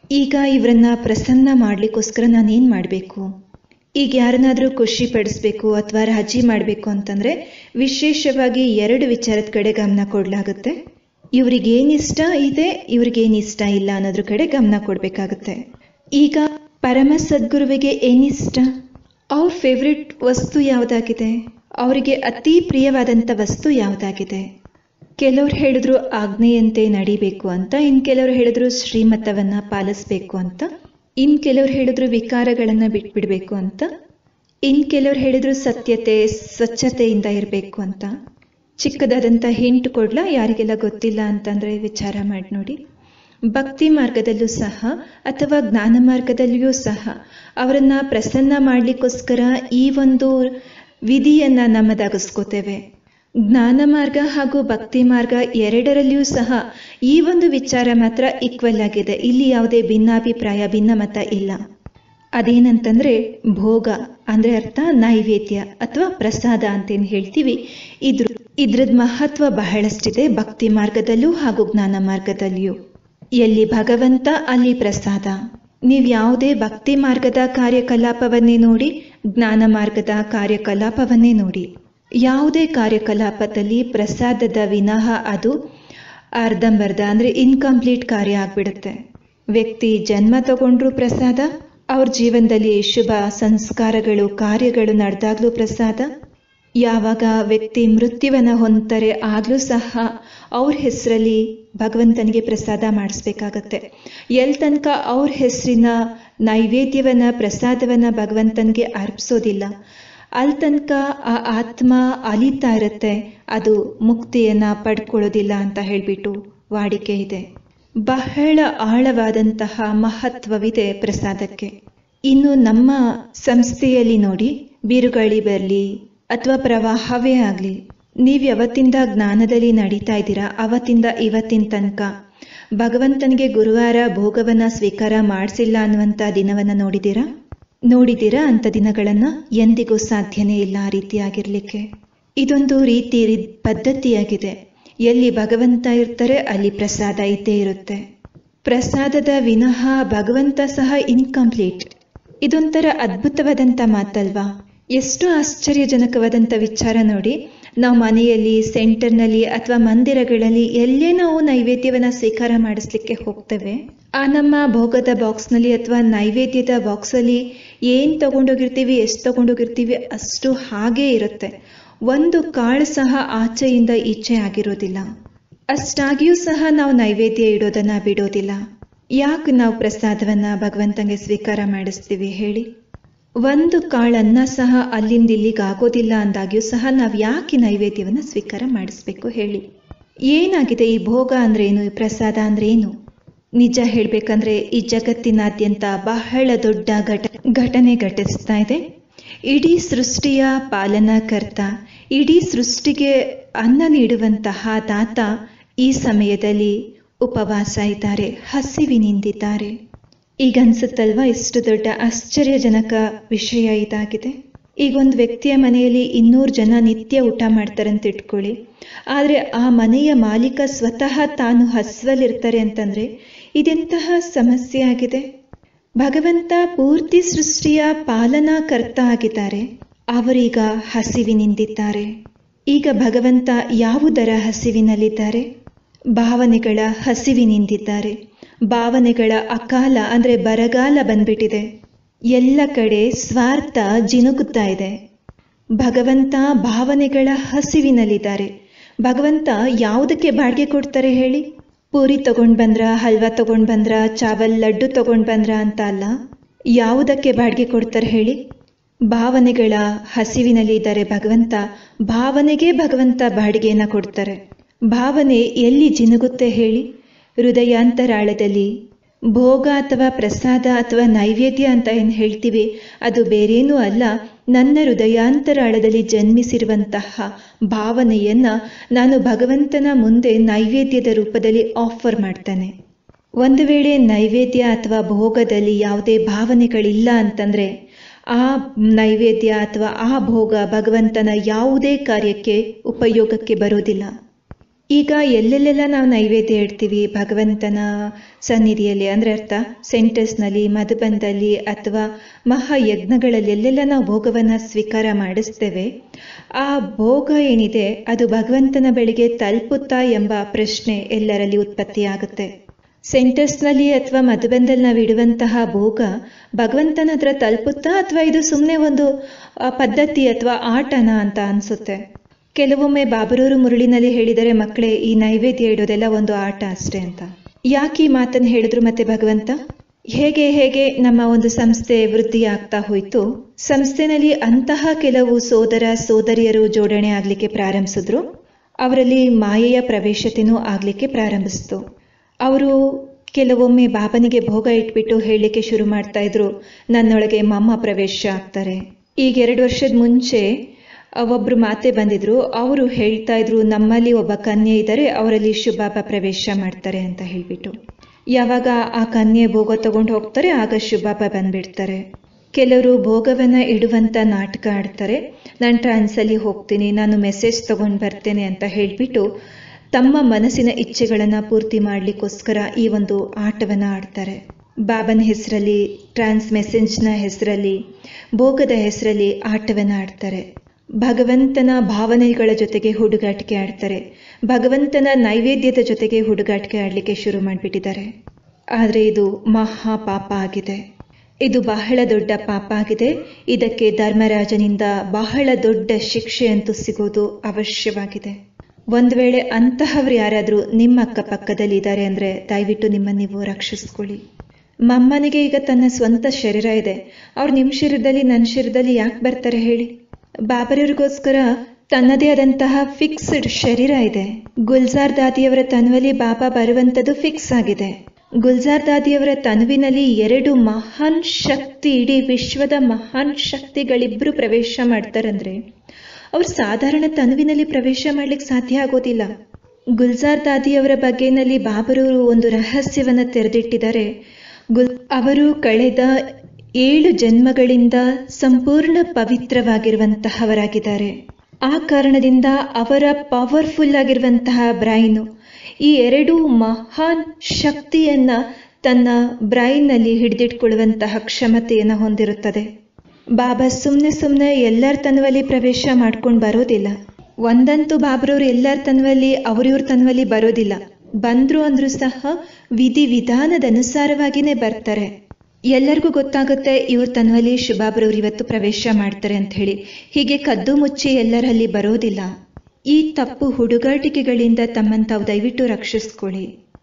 ಈಗ ಇವರನ್ನ ಪ್ರಸನ್ನ ಮಾಡ್ಲಿಕ್ಕೋಸ್ಕರ ನಾನೇನ್ ಮಾಡಬೇಕು ಈಗ ಯಾರನ್ನಾದ್ರೂ ಖುಷಿ ಪಡಿಸ್ಬೇಕು ಅಥವಾ ರಾಜಿ ಮಾಡಬೇಕು ಅಂತಂದ್ರೆ ವಿಶೇಷವಾಗಿ ಎರಡು ವಿಚಾರದ ಕಡೆ ಗಮನ ಕೊಡ್ಲಾಗುತ್ತೆ ಇವ್ರಿಗೇನ್ ಇಷ್ಟ ಇದೆ ಇವ್ರಿಗೇನ್ ಇಷ್ಟ ಇಲ್ಲ ಅನ್ನೋದ್ರ ಕಡೆ ಗಮನ ಕೊಡ್ಬೇಕಾಗುತ್ತೆ ಈಗ ಪರಮ ಸದ್ಗುರುವಿಗೆ ಏನಿಷ್ಟ ಅವ್ರ ಫೇವ್ರೆಟ್ ವಸ್ತು ಯಾವುದಾಗಿದೆ ಅವರಿಗೆ ಅತಿ ಪ್ರಿಯವಾದಂಥ ವಸ್ತು ಯಾವುದಾಗಿದೆ ಕೆಲವ್ರು ಹೇಳಿದ್ರು ಆಜ್ಞೆಯಂತೆ ನಡಿಬೇಕು ಅಂತ ಇನ್ ಕೆಲವ್ರು ಹೇಳಿದ್ರು ಶ್ರೀಮತವನ್ನ ಪಾಲಿಸ್ಬೇಕು ಅಂತ ಇನ್ ಕೆಲವ್ರು ಹೇಳಿದ್ರು ವಿಕಾರಗಳನ್ನ ಬಿಟ್ಬಿಡ್ಬೇಕು ಅಂತ ಇನ್ ಕೆಲವ್ರು ಹೇಳಿದ್ರು ಸತ್ಯತೆ ಸ್ವಚ್ಛತೆಯಿಂದ ಇರಬೇಕು ಅಂತ ಚಿಕ್ಕದಾದಂಥ ಹಿಂಟ್ ಕೊಡ್ಲಾ ಯಾರಿಗೆಲ್ಲ ಗೊತ್ತಿಲ್ಲ ಅಂತಂದ್ರೆ ವಿಚಾರ ಮಾಡಿ ನೋಡಿ ಭಕ್ತಿ ಮಾರ್ಗದಲ್ಲೂ ಸಹ ಅಥವಾ ಜ್ಞಾನ ಮಾರ್ಗದಲ್ಲಿಯೂ ಸಹ ಅವರನ್ನ ಪ್ರಸನ್ನ ಮಾಡ್ಲಿಕ್ಕೋಸ್ಕರ ಈ ಒಂದು ವಿಧಿಯನ್ನ ನಮ್ಮದಾಗಿಸ್ಕೋತೇವೆ ಜ್ಞಾನ ಮಾರ್ಗ ಹಾಗೂ ಭಕ್ತಿ ಮಾರ್ಗ ಎರಡರಲ್ಲಿಯೂ ಸಹ ಈ ಒಂದು ವಿಚಾರ ಮಾತ್ರ ಈಕ್ವಲ್ ಆಗಿದೆ ಇಲ್ಲಿ ಯಾವುದೇ ಭಿನ್ನಾಭಿಪ್ರಾಯ ಭಿನ್ನಮತ ಇಲ್ಲ ಅದೇನಂತಂದ್ರೆ ಭೋಗ ಅಂದ್ರೆ ಅರ್ಥ ನೈವೇದ್ಯ ಅಥವಾ ಪ್ರಸಾದ ಅಂತೇನು ಹೇಳ್ತೀವಿ ಇದ್ರ ಇದ್ರದ್ ಮಹತ್ವ ಬಹಳಷ್ಟಿದೆ ಭಕ್ತಿ ಮಾರ್ಗದಲ್ಲೂ ಹಾಗೂ ಜ್ಞಾನ ಮಾರ್ಗದಲ್ಲಿಯೂ ಎಲ್ಲಿ ಭಗವಂತ ಅಲ್ಲಿ ಪ್ರಸಾದ ನೀವು ಯಾವುದೇ ಭಕ್ತಿ ಮಾರ್ಗದ ಕಾರ್ಯಕಲಾಪವನ್ನೇ ನೋಡಿ ಜ್ಞಾನ ಮಾರ್ಗದ ಕಾರ್ಯಕಲಾಪವನ್ನೇ ನೋಡಿ ಯಾವುದೇ ಕಾರ್ಯಕಲಾಪದಲ್ಲಿ ಪ್ರಸಾದದ ವಿನಃ ಅದು ಅರ್ಧಂಬರ್ಧ ಅಂದ್ರೆ ಇನ್ಕಂಪ್ಲೀಟ್ ಕಾರ್ಯ ಆಗ್ಬಿಡುತ್ತೆ ವ್ಯಕ್ತಿ ಜನ್ಮ ತಗೊಂಡ್ರು ಪ್ರಸಾದ ಅವ್ರ ಜೀವನದಲ್ಲಿ ಶುಭ ಸಂಸ್ಕಾರಗಳು ಕಾರ್ಯಗಳು ನಡೆದಾಗ್ಲೂ ಪ್ರಸಾದ ಯಾವಾಗ ವ್ಯಕ್ತಿ ಮೃತ್ಯುವನ್ನ ಹೊಂದ್ತಾರೆ ಆಗ್ಲೂ ಸಹ ಅವ್ರ ಹೆಸರಲ್ಲಿ ಭಗವಂತನಿಗೆ ಪ್ರಸಾದ ಮಾಡಿಸ್ಬೇಕಾಗತ್ತೆ ಎಲ್ ತನಕ ಅವ್ರ ಹೆಸರಿನ ನೈವೇದ್ಯವನ್ನ ಪ್ರಸಾದವನ್ನ ಭಗವಂತನಿಗೆ ಅರ್ಪಿಸೋದಿಲ್ಲ ಅಲ್ಲಿ ತನಕ ಆ ಆತ್ಮ ಅಲಿತಾ ಇರುತ್ತೆ ಅದು ಮುಕ್ತಿಯನ್ನ ಪಡ್ಕೊಳ್ಳೋದಿಲ್ಲ ಅಂತ ಹೇಳ್ಬಿಟ್ಟು ವಾಡಿಕೆ ಇದೆ ಬಹಳ ಆಳವಾದಂತಹ ಮಹತ್ವವಿದೆ ಪ್ರಸಾದಕ್ಕೆ ಇನ್ನು ನಮ್ಮ ಸಂಸ್ಥೆಯಲ್ಲಿ ನೋಡಿ ಬಿರುಗಾಳಿ ಬರಲಿ ಅಥವಾ ಪ್ರವಾಹವೇ ಆಗಲಿ ನೀವು ಯಾವತ್ತಿಂದ ಜ್ಞಾನದಲ್ಲಿ ನಡೀತಾ ಇದ್ದೀರಾ ಅವತ್ತಿಂದ ಇವತ್ತಿನ ತನಕ ಭಗವಂತನಿಗೆ ಗುರುವಾರ ಭೋಗವನ್ನ ಸ್ವೀಕಾರ ಮಾಡಿಸಿಲ್ಲ ಅನ್ನುವಂಥ ದಿನವನ್ನ ನೋಡಿದ್ದೀರಾ ನೋಡಿದ್ದೀರಾ ಅಂತ ದಿನಗಳನ್ನ ಎಂದಿಗೂ ಸಾಧ್ಯನೇ ಇಲ್ಲ ಆ ರೀತಿಯಾಗಿರ್ಲಿಕ್ಕೆ ಇದೊಂದು ರೀತಿ ಪದ್ಧತಿಯಾಗಿದೆ ಎಲ್ಲಿ ಭಗವಂತ ಇರ್ತಾರೆ ಅಲ್ಲಿ ಪ್ರಸಾದ ಇದ್ದೇ ಇರುತ್ತೆ ಪ್ರಸಾದದ ವಿನಃ ಭಗವಂತ ಸಹ ಇನ್ಕಂಪ್ಲೀಟ್ ಇದೊಂಥರ ಅದ್ಭುತವಾದಂಥ ಮಾತಲ್ವಾ ಎಷ್ಟು ಆಶ್ಚರ್ಯಜನಕವಾದಂಥ ವಿಚಾರ ನೋಡಿ ನಾವು ಮನೆಯಲ್ಲಿ ಸೆಂಟರ್ನಲ್ಲಿ ಅಥವಾ ಮಂದಿರಗಳಲ್ಲಿ ಎಲ್ಲೇ ನಾವು ನೈವೇದ್ಯವನ್ನ ಸ್ವೀಕಾರ ಮಾಡಿಸ್ಲಿಕ್ಕೆ ಹೋಗ್ತೇವೆ ಆ ನಮ್ಮ ಭೋಗದ ಬಾಕ್ಸ್ನಲ್ಲಿ ಅಥವಾ ನೈವೇದ್ಯದ ಬಾಕ್ಸಲ್ಲಿ ಏನು ತಗೊಂಡೋಗಿರ್ತೀವಿ ಎಷ್ಟು ತಗೊಂಡೋಗಿರ್ತೀವಿ ಅಷ್ಟು ಹಾಗೇ ಇರುತ್ತೆ ಒಂದು ಕಾಳು ಸಹ ಆಚೆಯಿಂದ ಈಚೆ ಆಗಿರೋದಿಲ್ಲ ಅಷ್ಟಾಗಿಯೂ ಸಹ ನಾವು ನೈವೇದ್ಯ ಇಡೋದನ್ನ ಬಿಡೋದಿಲ್ಲ ಯಾಕೆ ನಾವು ಪ್ರಸಾದವನ್ನ ಭಗವಂತಂಗೆ ಸ್ವೀಕಾರ ಮಾಡಿಸ್ತೀವಿ ಹೇಳಿ ಒಂದು ಕಾಳನ್ನ ಸಹ ಅಲ್ಲಿಂದ ಇಲ್ಲಿಗೆ ಆಗೋದಿಲ್ಲ ಅಂದಾಗ್ಯೂ ಸಹ ನಾವು ಯಾಕೆ ನೈವೇದ್ಯವನ್ನ ಸ್ವೀಕಾರ ಮಾಡಿಸ್ಬೇಕು ಹೇಳಿ ಏನಾಗಿದೆ ಈ ಭೋಗ ಅಂದ್ರೆ ಏನು ಈ ಪ್ರಸಾದ ಅಂದ್ರೆ ಏನು ನಿಜ ಹೇಳ್ಬೇಕಂದ್ರೆ ಈ ಜಗತ್ತಿನಾದ್ಯಂತ ಬಹಳ ದೊಡ್ಡ ಘಟ ಘಟನೆ ಘಟಿಸ್ತಾ ಇದೆ ಇಡೀ ಸೃಷ್ಟಿಯ ಪಾಲನಾಕರ್ತ ಇಡೀ ಸೃಷ್ಟಿಗೆ ಅನ್ನ ನೀಡುವಂತಹ ದಾತ ಈ ಸಮಯದಲ್ಲಿ ಉಪವಾಸ ಇದ್ದಾರೆ ಹಸಿವಿನಿಂದಿದ್ದಾರೆ ಈಗ ಅನ್ಸುತ್ತಲ್ವಾ ಎಷ್ಟು ದೊಡ್ಡ ಆಶ್ಚರ್ಯಜನಕ ವಿಷಯ ಇದಾಗಿದೆ ಈಗ ಒಂದು ವ್ಯಕ್ತಿಯ ಮನೆಯಲ್ಲಿ ಇನ್ನೂರು ಜನ ನಿತ್ಯ ಊಟ ಮಾಡ್ತಾರಂತ ಇಟ್ಕೊಳ್ಳಿ ಆದರೆ ಆ ಮನೆಯ ಮಾಲೀಕ ಸ್ವತಃ ತಾನು ಹಸ್ವಲ್ಲಿರ್ತಾರೆ ಅಂತಂದ್ರೆ ಇದೆಂತಹ ಸಮಸ್ಯೆ ಆಗಿದೆ ಭಗವಂತ ಪೂರ್ತಿ ಸೃಷ್ಟಿಯ ಪಾಲನಾಕರ್ತ ಆಗಿದ್ದಾರೆ ಅವರೀಗ ಹಸಿವಿನಿಂದಿದ್ದಾರೆ ಈಗ ಭಗವಂತ ಯಾವುದರ ಹಸಿವಿನಲ್ಲಿದ್ದಾರೆ ಭಾವನೆಗಳ ಹಸಿವಿನಿಂದಿದ್ದಾರೆ ಭಾವನೆಗಳ ಅಕಾಲ ಅಂದ್ರೆ ಬರಗಾಲ ಬಂದ್ಬಿಟ್ಟಿದೆ ಎಲ್ಲ ಕಡೆ ಸ್ವಾರ್ಥ ಜಿನುಗುತ್ತಾ ಇದೆ ಭಗವಂತ ಭಾವನೆಗಳ ಹಸಿವಿನಲ್ಲಿದ್ದಾರೆ ಭಗವಂತ ಯಾವುದಕ್ಕೆ ಬಾಡಿಗೆ ಕೊಡ್ತಾರೆ ಹೇಳಿ ಪೂರಿ ತಗೊಂಡ್ ಬಂದ್ರ ಹಲ್ವಾ ತಗೊಂಡ್ ಬಂದ್ರ ಚಾವಲ್ ಲಡ್ಡು ತಗೊಂಡ್ ಬಂದ್ರ ಅಂತ ಅಲ್ಲ ಯಾವುದಕ್ಕೆ ಬಾಡಿಗೆ ಕೊಡ್ತಾರೆ ಹೇಳಿ ಭಾವನೆಗಳ ಹಸಿವಿನಲ್ಲಿ ಇದ್ದಾರೆ ಭಗವಂತ ಭಾವನೆಗೆ ಭಗವಂತ ಬಾಡಿಗೆಯನ್ನ ಕೊಡ್ತಾರೆ ಭಾವನೆ ಎಲ್ಲಿ ಜಿನುಗುತ್ತೆ ಹೇಳಿ ಹೃದಯಾಂತರಾಳದಲ್ಲಿ ಭೋಗ ಅಥವಾ ಪ್ರಸಾದ ಅಥವಾ ನೈವೇದ್ಯ ಅಂತ ಏನು ಹೇಳ್ತೀವಿ ಅದು ಬೇರೇನೂ ಅಲ್ಲ ನನ್ನ ಹೃದಯಾಂತರಾಳದಲ್ಲಿ ಜನ್ಮಿಸಿರುವಂತಹ ಭಾವನೆಯನ್ನ ನಾನು ಭಗವಂತನ ಮುಂದೆ ನೈವೇದ್ಯದ ರೂಪದಲ್ಲಿ ಆಫರ್ ಮಾಡ್ತಾನೆ ಒಂದು ವೇಳೆ ನೈವೇದ್ಯ ಅಥವಾ ಭೋಗದಲ್ಲಿ ಯಾವುದೇ ಭಾವನೆಗಳಿಲ್ಲ ಅಂತಂದ್ರೆ ಆ ನೈವೇದ್ಯ ಅಥವಾ ಆ ಭೋಗ ಭಗವಂತನ ಯಾವುದೇ ಕಾರ್ಯಕ್ಕೆ ಉಪಯೋಗಕ್ಕೆ ಬರೋದಿಲ್ಲ ಈಗ ಎಲ್ಲೆಲ್ಲೆಲ್ಲ ನಾವು ನೈವೇದ್ಯ ಇಡ್ತೀವಿ ಭಗವಂತನ ಸನ್ನಿಧಿಯಲ್ಲಿ ಅಂದರೆ ಅರ್ಥ ಸೆಂಟರ್ಸ್ನಲ್ಲಿ ಮಧುಬಂದಲ್ಲಿ ಅಥವಾ ಮಹಾಯಜ್ಞಗಳಲ್ಲಿ ಎಲ್ಲೆಲ್ಲ ನಾವು ಭೋಗವನ್ನು ಸ್ವೀಕಾರ ಮಾಡಿಸ್ತೇವೆ ಆ ಭೋಗ ಏನಿದೆ ಅದು ಭಗವಂತನ ಬಳಿಗೆ ತಲುಪುತ್ತಾ ಎಂಬ ಪ್ರಶ್ನೆ ಎಲ್ಲರಲ್ಲಿ ಉತ್ಪತ್ತಿಯಾಗುತ್ತೆ ಸೆಂಟರ್ಸ್ನಲ್ಲಿ ಅಥವಾ ಮಧುಬಂದಲ್ಲಿ ನಾವು ಇಡುವಂತಹ ಭೋಗ ಭಗವಂತನ ಹತ್ರ ತಲುಪುತ್ತಾ ಅಥವಾ ಇದು ಸುಮ್ಮನೆ ಒಂದು ಪದ್ಧತಿ ಅಥವಾ ಆಟನ ಅಂತ ಅನಿಸುತ್ತೆ ಕೆಲವೊಮ್ಮೆ ಬಾಬರೂರು ಮುರುಳಿನಲ್ಲಿ ಹೇಳಿದರೆ ಮಕ್ಕಳೇ ಈ ನೈವೇದ್ಯ ಇಡೋದೆಲ್ಲ ಒಂದು ಆಟ ಅಷ್ಟೇ ಅಂತ ಯಾಕೆ ಈ ಮಾತನ್ನು ಹೇಳಿದ್ರು ಮತ್ತೆ ಭಗವಂತ ಹೇಗೆ ಹೇಗೆ ನಮ್ಮ ಒಂದು ಸಂಸ್ಥೆ ವೃದ್ಧಿ ಆಗ್ತಾ ಹೋಯ್ತು ಸಂಸ್ಥೆನಲ್ಲಿ ಅಂತಹ ಕೆಲವು ಸೋದರ ಸೋದರಿಯರು ಜೋಡಣೆ ಆಗ್ಲಿಕ್ಕೆ ಪ್ರಾರಂಭಿಸಿದ್ರು ಅವರಲ್ಲಿ ಮಾಯೆಯ ಪ್ರವೇಶತೆನೂ ಆಗ್ಲಿಕ್ಕೆ ಪ್ರಾರಂಭಿಸಿತು ಅವರು ಕೆಲವೊಮ್ಮೆ ಬಾಬನಿಗೆ ಭೋಗ ಇಟ್ಬಿಟ್ಟು ಹೇಳಲಿಕ್ಕೆ ಶುರು ಮಾಡ್ತಾ ಇದ್ರು ನನ್ನೊಳಗೆ ಮಮ್ಮ ಪ್ರವೇಶ ಆಗ್ತಾರೆ ಈಗ ಎರಡು ವರ್ಷದ ಮುಂಚೆ ಒಬ್ರು ಮಾತೆ ಬಂದಿದ್ರು ಅವರು ಹೇಳ್ತಾ ಇದ್ರು ನಮ್ಮಲ್ಲಿ ಒಬ್ಬ ಕನ್ಯೆ ಇದ್ದಾರೆ ಅವರಲ್ಲಿ ಶುಭಾಬ ಪ್ರವೇಶ ಮಾಡ್ತಾರೆ ಅಂತ ಹೇಳ್ಬಿಟ್ಟು ಯಾವಾಗ ಆ ಕನ್ಯೆ ಭೋಗ ತಗೊಂಡು ಹೋಗ್ತಾರೆ ಆಗ ಶುಭಾಬ ಬಂದ್ಬಿಡ್ತಾರೆ ಕೆಲವರು ಭೋಗವನ್ನ ಇಡುವಂತ ನಾಟಕ ಆಡ್ತಾರೆ ನಾನು ಟ್ರಾನ್ಸಲ್ಲಿ ಹೋಗ್ತೀನಿ ನಾನು ಮೆಸೇಜ್ ತಗೊಂಡು ಬರ್ತೇನೆ ಅಂತ ಹೇಳ್ಬಿಟ್ಟು ತಮ್ಮ ಮನಸ್ಸಿನ ಇಚ್ಛೆಗಳನ್ನ ಪೂರ್ತಿ ಮಾಡ್ಲಿಕ್ಕೋಸ್ಕರ ಈ ಒಂದು ಆಟವನ್ನ ಆಡ್ತಾರೆ ಬಾಬನ ಹೆಸರಲ್ಲಿ ಟ್ರಾನ್ಸ್ ಮೆಸೇಜ್ನ ಹೆಸರಲ್ಲಿ ಭೋಗದ ಹೆಸರಲ್ಲಿ ಆಟವನ್ನ ಆಡ್ತಾರೆ ಭಗವಂತನ ಭಾವನೆಗಳ ಜೊತೆಗೆ ಹುಡುಗಾಟಿಕೆ ಆಡ್ತಾರೆ ಭಗವಂತನ ನೈವೇದ್ಯದ ಜೊತೆಗೆ ಹುಡುಗಾಟಿಕೆ ಆಡಲಿಕ್ಕೆ ಶುರು ಮಾಡಿಬಿಟ್ಟಿದ್ದಾರೆ ಆದರೆ ಇದು ಮಹಾ ಪಾಪ ಆಗಿದೆ ಇದು ಬಹಳ ದೊಡ್ಡ ಪಾಪ ಆಗಿದೆ ಇದಕ್ಕೆ ಧರ್ಮರಾಜನಿಂದ ಬಹಳ ದೊಡ್ಡ ಶಿಕ್ಷೆ ಅಂತೂ ಸಿಗೋದು ಅವಶ್ಯವಾಗಿದೆ ಒಂದು ವೇಳೆ ಅಂತಹವ್ರು ಯಾರಾದರೂ ನಿಮ್ಮ ಅಕ್ಕಪಕ್ಕದಲ್ಲಿ ಇದ್ದಾರೆ ಅಂದರೆ ದಯವಿಟ್ಟು ನಿಮ್ಮನ್ನು ನೀವು ರಕ್ಷಿಸ್ಕೊಳ್ಳಿ ಮಮ್ಮನಿಗೆ ಈಗ ತನ್ನ ಸ್ವಂತ ಶರೀರ ಇದೆ ಅವ್ರು ನಿಮ್ಮ ಶರೀರದಲ್ಲಿ ನನ್ನ ಶರೀರದಲ್ಲಿ ಯಾಕೆ ಬರ್ತಾರೆ ಹೇಳಿ ಬಾಬರವ್ರಿಗೋಸ್ಕರ ತನ್ನದೇ ಆದಂತಹ ಫಿಕ್ಸ್ಡ್ ಶರೀರ ಇದೆ ಗುಲ್ಜಾರ್ ದಾದಿಯವರ ತನುವಲ್ಲಿ ಬಾಬಾ ಬರುವಂಥದ್ದು ಫಿಕ್ಸ್ ಆಗಿದೆ ಗುಲ್ಜಾರ್ ದಾದಿಯವರ ತನುವಿನಲ್ಲಿ ಎರಡು ಮಹಾನ್ ಶಕ್ತಿ ಇಡೀ ವಿಶ್ವದ ಮಹಾನ್ ಶಕ್ತಿಗಳಿಬ್ರು ಪ್ರವೇಶ ಮಾಡ್ತಾರಂದ್ರೆ ಅವ್ರು ಸಾಧಾರಣ ತನುವಿನಲ್ಲಿ ಪ್ರವೇಶ ಮಾಡ್ಲಿಕ್ಕೆ ಸಾಧ್ಯ ಆಗೋದಿಲ್ಲ ಗುಲ್ಜಾರ್ ದಾದಿಯವರ ಬಗ್ಗೆನಲ್ಲಿ ಬಾಬರವರು ಒಂದು ರಹಸ್ಯವನ್ನ ತೆರೆದಿಟ್ಟಿದ್ದಾರೆ ಗುಲ್ ಅವರು ಕಳೆದ ಏಳು ಜನ್ಮಗಳಿಂದ ಸಂಪೂರ್ಣ ಪವಿತ್ರವಾಗಿರುವಂತಹವರಾಗಿದ್ದಾರೆ ಆ ಕಾರಣದಿಂದ ಅವರ ಪವರ್ಫುಲ್ ಆಗಿರುವಂತಹ ಬ್ರೈನು ಈ ಎರಡು ಮಹಾನ್ ಶಕ್ತಿಯನ್ನ ತನ್ನ ಬ್ರೈನ್ನಲ್ಲಿ ಹಿಡಿದಿಟ್ಕೊಳ್ಳುವಂತಹ ಕ್ಷಮತೆಯನ್ನು ಹೊಂದಿರುತ್ತದೆ ಬಾಬಾ ಸುಮ್ಮನೆ ಸುಮ್ಮನೆ ಎಲ್ಲರ ತನವಲ್ಲಿ ಪ್ರವೇಶ ಮಾಡ್ಕೊಂಡು ಬರೋದಿಲ್ಲ ಒಂದಂತೂ ಬಾಬ್ರವ್ರು ಎಲ್ಲರ ತನವಲ್ಲಿ ಅವ್ರಿವ್ರ ತನವಲ್ಲಿ ಬರೋದಿಲ್ಲ ಬಂದ್ರು ಅಂದ್ರೂ ಸಹ ವಿಧಿ ವಿಧಾನದ ಅನುಸಾರವಾಗಿನೇ ಬರ್ತಾರೆ ಎಲ್ಲರಿಗೂ ಗೊತ್ತಾಗುತ್ತೆ ಇವ್ರ ತನವಲ್ಲಿ ಶುಭಾಬ್ರವ್ರು ಇವತ್ತು ಪ್ರವೇಶ ಮಾಡ್ತಾರೆ ಅಂತ ಹೇಳಿ ಹೀಗೆ ಕದ್ದು ಮುಚ್ಚಿ ಎಲ್ಲರಲ್ಲಿ ಬರೋದಿಲ್ಲ ಈ ತಪ್ಪು ಹುಡುಗಾಟಿಕೆಗಳಿಂದ ತಮ್ಮನ್ನು ತಾವು ದಯವಿಟ್ಟು ರಕ್ಷಿಸ್ಕೊಳ್ಳಿ